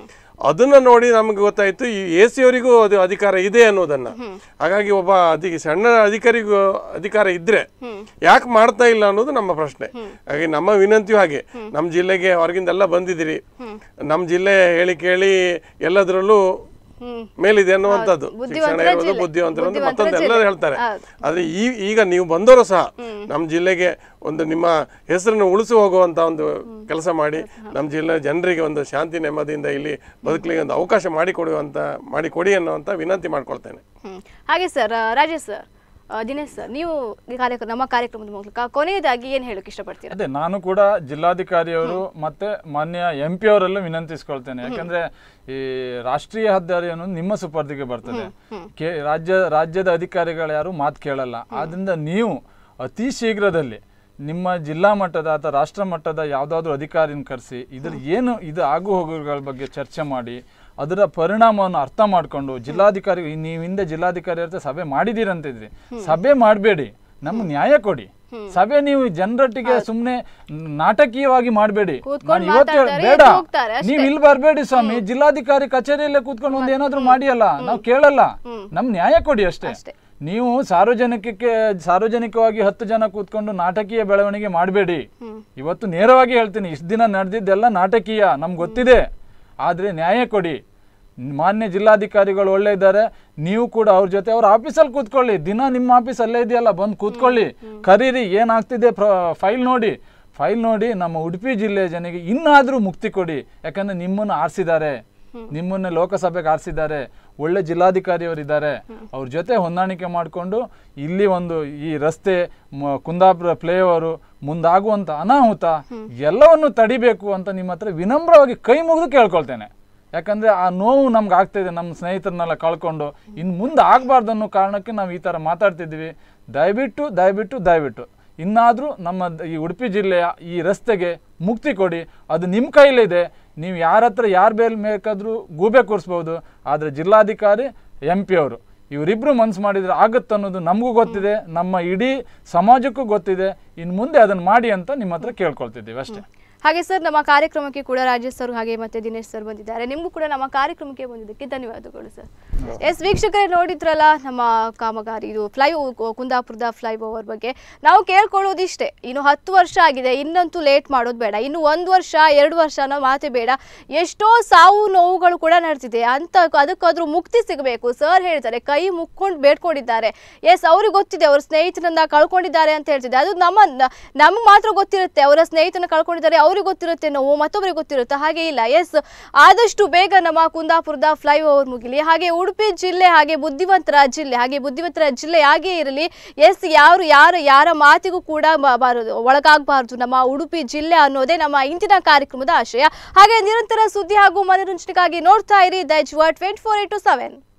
Speaker 2: ಅದನ್ನ ನೋಡಿ ನಮಗೆ ಗೊತ್ತಾಯ್ತು ಈ ಎ ಸಿ ಅವರಿಗೂ ಅದು ಅಧಿಕಾರ ಇದೆ ಅನ್ನೋದನ್ನ ಹಾಗಾಗಿ ಒಬ್ಬ ಅಧಿ ಸಣ್ಣ ಅಧಿಕಾರಿಗೂ ಅಧಿಕಾರ ಇದ್ರೆ ಯಾಕೆ ಮಾಡ್ತಾ ಇಲ್ಲ ಅನ್ನೋದು ನಮ್ಮ ಪ್ರಶ್ನೆ ಹಾಗೆ ನಮ್ಮ ವಿನಂತಿಯೂ ಹಾಗೆ ನಮ್ಮ ಜಿಲ್ಲೆಗೆ ಹೊರಗಿಂದೆಲ್ಲ ಬಂದಿದ್ದೀರಿ ನಮ್ಮ ಜಿಲ್ಲೆ ಹೇಳಿ ಕೇಳಿ ಎಲ್ಲದರಲ್ಲೂ
Speaker 1: ಹ್ಮ್
Speaker 2: ಮೇಲಿದೆ ಅನ್ನುವಂಥದ್ದು
Speaker 1: ಬುದ್ಧಿವಂತರ
Speaker 2: ಶಿಕ್ಷಣ ಇರ್ಬೋದು
Speaker 1: ಜಿಲ್ಲೆ.
Speaker 2: ಬುದ್ಧಿವಂತರು ಅಂತ
Speaker 1: ಬುದ್ಧಿವಂತರ
Speaker 2: ಮತ್ತೊಂದು
Speaker 1: ಜಿಲ್ಲೆ.
Speaker 2: ಎಲ್ಲರೂ ಹೇಳ್ತಾರೆ
Speaker 1: ಹೌದು.
Speaker 2: ಆದ್ರೆ ಈ ಈಗ ನೀವು ಬಂದವರು ಸಹ ನಮ್ಮ ಜಿಲ್ಲೆಗೆ ಒಂದು ನಿಮ್ಮ ಹೆಸರನ್ನು ಉಳಿಸಿ ಹೋಗುವಂತ ಒಂದು ಕೆಲಸ ಮಾಡಿ ನಮ್ಮ ಜಿಲ್ಲೆ ಜನರಿಗೆ ಒಂದು ಶಾಂತಿ ನೆಮ್ಮದಿಯಿಂದ ಇಲ್ಲಿ ಬದುಕಲಿಕ್ಕೆ ಒಂದು ಅವಕಾಶ ಮಾಡಿಕೊಡುವಂತ ಮಾಡಿಕೊಡಿ ಅನ್ನುವಂತ ವಿನಂತಿ ಮಾಡ್ಕೊಳ್ತೇನೆ
Speaker 1: ಹ್ಮ್. ಹಾಗೆ ಸರ್ ಆ, ರಾಜೇಶ್ ಸರ್ ಆ, ದಿನೇಶ್ ಸರ್ ನೀವು ಈ ಕಾರ್ಯಕ್ರಮ ನಮ್ಮ ಕಾರ್ಯಕ್ರಮದ ಮೂಲಕ ಕೊನೆಯದಾಗಿ ಏನ್ ಹೇಳಕ್ ಇಷ್ಟಪಡ್ತೀರಾ
Speaker 3: ಅದೇ ನಾನು ಕೂಡ ಜಿಲ್ಲಾಧಿಕಾರಿಯವರು ಮತ್ತೆ ಮಾನ್ಯ ಎಂ ಪಿ ಅವರಲ್ಲೂ ವಿನಂತಿಸ್ಕೊಳ್ತೇನೆ ಯಾಕಂದ್ರೆ ಈ ರಾಷ್ಟ್ರೀಯ ಹೆದ್ದಾರಿ ಅನ್ನೋದು ನಿಮ್ಮ ಸುಪರ್ದಿಗೆ ಬರ್ತದೆ ಕೆ ರಾಜ್ಯ ರಾಜ್ಯದ ಅಧಿಕಾರಿಗಳು ಯಾರು ಮಾತು ಕೇಳಲ್ಲ ಆದ್ರಿಂದ ನೀವು ಅತಿ ಶೀಘ್ರದಲ್ಲಿ ನಿಮ್ಮ ಜಿಲ್ಲಾ ಮಟ್ಟದ ಅಥವಾ ರಾಷ್ಟ್ರ ಮಟ್ಟದ ಯಾವುದಾದ್ರೂ ಅಧಿಕಾರಿನ ಕರೆಸಿ ಇದ್ರ ಏನು ಇದು ಆಗು ಹೋಗುಗಳ ಬಗ್ಗೆ ಚರ್ಚೆ ಮಾಡಿ ಅದರ ಪರಿಣಾಮವನ್ನು ಅರ್ಥ ಮಾಡಿಕೊಂಡು ಜಿಲ್ಲಾಧಿಕಾರಿ ನೀವು ಹಿಂದೆ ಜಿಲ್ಲಾಧಿಕಾರಿ ಹತ್ರ ಸಭೆ ಮಾಡಿದ್ದೀರಂತಿದ್ರಿ ಸಭೆ ಮಾಡಬೇಡಿ ನಮ್ಗೆ ನ್ಯಾಯ ಕೊಡಿ ಸಭೆ ನೀವು ಜನರೊಟ್ಟಿಗೆ ಸುಮ್ನೆ ನಾಟಕೀಯವಾಗಿ ಮಾಡಬೇಡಿ
Speaker 1: ಕೂತ್ಕೊಂಡು
Speaker 3: ನಾನು ಇವತ್ತು
Speaker 1: ಮಾತಾಡ್ತಾರೆ,
Speaker 3: ಬೇಡ
Speaker 1: ಎದ್ದು ಹೋಗ್ತಾರೆ ಅಷ್ಟೇ.
Speaker 3: ನೀವು ಇಲ್ಲಿ ಬರಬೇಡಿ ಸ್ವಾಮಿ ಜಿಲ್ಲಾಧಿಕಾರಿ ಕಚೇರಿಯಲ್ಲೇ ಕೂತ್ಕೊಂಡು ಒಂದ್ ಏನಾದ್ರೂ ಮಾಡಿಯಲ್ಲ ನಾವು ಕೇಳಲ್ಲ ನಮ್ ನ್ಯಾಯ ಕೊಡಿ ಅಷ್ಟೇ
Speaker 1: ಅಷ್ಟೇ.
Speaker 3: ನೀವು ಸಾರ್ವಜನಿಕಕ್ಕೆ ಸಾರ್ವಜನಿಕವಾಗಿ ಹತ್ತು ಜನ ಕೂತ್ಕೊಂಡು ನಾಟಕೀಯ ಬೆಳವಣಿಗೆ ಮಾಡಬೇಡಿ ಇವತ್ತು ನೇರವಾಗಿ ಹೇಳ್ತೀನಿ ಇಷ್ಟು ದಿನ ನಡೆದಿದ್ದೆಲ್ಲ ನಾಟಕೀಯ ನಮ್ಗೆ ಗೊತ್ತಿದೆ ಆದ್ರೆ ನ್ಯಾಯ ಕೊಡಿ ಮಾನ್ಯ ಜಿಲ್ಲಾಧಿಕಾರಿಗಳು ಒಳ್ಳೆ ಇದ್ದಾರೆ ನೀವು ಕೂಡ ಅವ್ರ ಜೊತೆ ಅವ್ರ ಆಫೀಸಲ್ಲಿ ಕೂತ್ಕೊಳ್ಳಿ ದಿನ ನಿಮ್ಮ ಆಫೀಸ್ ಅಲ್ಲೇ ಇದೆಯಲ್ಲ ಬಂದು ಕೂತ್ಕೊಳ್ಳಿ ಕರೀರಿ ಏನಾಗ್ತಿದೆ ಫೈಲ್ ನೋಡಿ ಫೈಲ್ ನೋಡಿ ನಮ್ಮ ಉಡುಪಿ ಜಿಲ್ಲೆಯ ಜನರಿಗೆ ಇನ್ನಾದರೂ ಮುಕ್ತಿ ಕೊಡಿ ಯಾಕಂದ್ರೆ ನಿಮ್ಮನ್ನು ಆರಿಸಿದ್ದಾರೆ ನಿಮ್ಮನ್ನ ಲೋಕಸಭೆಗೆ ಆರಿಸಿದ್ದಾರೆ ಒಳ್ಳೆ ಜಿಲ್ಲಾಧಿಕಾರಿಯವರಿದ್ದಾರೆ ಅವ್ರ ಜೊತೆ ಹೊಂದಾಣಿಕೆ ಮಾಡಿಕೊಂಡು ಇಲ್ಲಿ ಒಂದು ಈ ರಸ್ತೆ ಮ- ಕುಂದಾಪುರ ಫ್ಲೈಓವರು ಮುಂದಾಗುವಂತ ಅನಾಹುತ ಎಲ್ಲವನ್ನು ತಡಿಬೇಕು ಅಂತ ನಿಮ್ಮ ಹತ್ರ ವಿನಮ್ರವಾಗಿ ಕೈ ಮುಗಿದು ಕೇಳ್ಕೊಳ್ತೇನೆ ಯಾಕಂದ್ರೆ ಆ ನೋವು ನಮ್ಗೆ ಆಗ್ತಿದೆ ನಮ್ಮ ಸ್ನೇಹಿತರನ್ನೆಲ್ಲ ಕಳ್ಕೊಂಡು ಇನ್ನು ಮುಂದೆ ಆಗಬಾರ್ದು ಅನ್ನೋ ಕಾರಣಕ್ಕೆ ನಾವು ಈ ಥರ ಮಾತಾಡ್ತಿದ್ದೀವಿ ದಯವಿಟ್ಟು ದಯವಿಟ್ಟು ದಯವಿಟ್ಟು ಇನ್ನಾದರೂ ನಮ್ಮ ದ- ಈ ಉಡುಪಿ ಜಿಲ್ಲೆಯ ಈ ರಸ್ತೆಗೆ ಮುಕ್ತಿ ಕೊಡಿ ಅದು ನಿಮ್ಮ ಕೈಲಿದೆ ನೀವು ಯಾರ ಹತ್ರ ಯಾರು ಬೇಲ್ ಬೇಕಾದರೂ ಗೂಬೆ ಕೂರಿಸ್ಬೋದು ಆದರೆ ಜಿಲ್ಲಾಧಿಕಾರಿ ಎಂ ಪಿ ಅವರು ಇವರಿಬ್ಬರು ಮನ್ಸು ಮಾಡಿದ್ರೆ ಆಗುತ್ತೆ ಅನ್ನೋದು ನಮಗೂ ಗೊತ್ತಿದೆ ನಮ್ಮ ಇಡೀ ಸಮಾಜಕ್ಕೂ ಗೊತ್ತಿದೆ ಇನ್ನು ಮುಂದೆ ಅದನ್ನು ಮಾಡಿ ಅಂತ ನಿಮ್ಮ ಹತ್ರ ಕೇಳ್ಕೊಳ್ತಿದ್ದೀವಿ ಅಷ್ಟೇ
Speaker 1: ಹಾಗೆ ಸರ್ ನಮ್ಮ ಕಾರ್ಯಕ್ರಮಕ್ಕೆ ಕೂಡ ರಾಜೇಶ್ ಸರ್ ಹಾಗೆ ಮತ್ತೆ ದಿನೇಶ್ ಸರ್ ಬಂದಿದ್ದಾರೆ ನಿಮಗೂ ಕೂಡ ನಮ್ಮ ಕಾರ್ಯಕ್ರಮಕ್ಕೆ ಬಂದಿದ್ದಕ್ಕೆ ಧನ್ಯವಾದಗಳು ಸರ್ ಎಸ್ ವೀಕ್ಷಕರೇ ನೋಡಿದ್ರಲ್ಲ ನಮ್ಮ ಕಾಮಗಾರಿ ಇದು ಫ್ಲೈ ಕುಂದಾಪುರದ ಫ್ಲೈ ಓವರ್ ಬಗ್ಗೆ ನಾವು ಕೇಳ್ಕೊಳ್ಳೋದಿಷ್ಟೇ ಇನ್ನು ಹತ್ತು ವರ್ಷ ಆಗಿದೆ ಇನ್ನಂತೂ ಲೇಟ್ ಮಾಡೋದು ಬೇಡ ಇನ್ನು ಒಂದು ವರ್ಷ ಎರಡು ವರ್ಷ ಅನ್ನೋ ಮಾತೇ ಬೇಡ ಎಷ್ಟೋ ಸಾವು ನೋವುಗಳು ಕೂಡ ನಡೆದಿದೆ ಅಂತ ಅದಕ್ಕಾದ್ರೂ ಮುಕ್ತಿ ಸಿಗಬೇಕು ಸರ್ ಹೇಳ್ತಾರೆ ಕೈ ಮುಕ್ಕೊಂಡು ಬೇಡ್ಕೊಂಡಿದ್ದಾರೆ ಎಸ್ ಅವ್ರಿಗೆ ಗೊತ್ತಿದೆ ಅವ್ರ ಸ್ನೇಹಿತರನ್ನ ಕಳ್ಕೊಂಡಿದ್ದಾರೆ ಅಂತ ಹೇಳ್ತಿದೆ ಅದು ನಮ್ಮ ನಮ್ಗೆ ಮಾತ್ರ ಗೊತ್ತಿರುತ್ತೆ ಅವರ ಸ್ನೇಹಿತನ ಕಳ್ಕೊಂಡಿದ್ದಾರೆ ಅವ್ರಿಗೆ ಗೊತ್ತಿರುತ್ತೆ ನೋವು ಮತ್ತೊಬ್ಬರಿಗೆ ಗೊತ್ತಿರುತ್ತೆ ಹಾಗೆ ಇಲ್ಲ ಎಸ್ ಆದಷ್ಟು ಬೇಗ ನಮ್ಮ ಕುಂದಾಪುರದ ಫ್ಲೈ ಓವರ್ ಮುಗಿಲಿ ಹಾಗೆ ಉಡುಪಿ ಜಿಲ್ಲೆ ಹಾಗೆ ಬುದ್ಧಿವಂತರ ಜಿಲ್ಲೆ ಹಾಗೆ ಬುದ್ಧಿವಂತರ ಜಿಲ್ಲೆ ಹಾಗೆ ಇರಲಿ ಎಸ್ ಯಾರು ಯಾರು ಯಾರ ಮಾತಿಗೂ ಕೂಡ ಬ- ಬಾರದು ಒಳಗಾಗಬಾರ್ದು ನಮ್ಮ ಉಡುಪಿ ಜಿಲ್ಲೆ ಅನ್ನೋದೇ ನಮ್ಮ ಇಂದಿನ ಕಾರ್ಯಕ್ರಮದ ಆಶಯ ಹಾಗೆ ನಿರಂತರ ಸುದ್ದಿ ಹಾಗೂ ಮನೋರಂಜನೆಗಾಗಿ ನೋಡ್ತಾ ಇರಿ ದೈಜ್ ಟ್ವೆಂಟಿ ಫೋರ್ ಇಂಟು ಸೆವೆನ್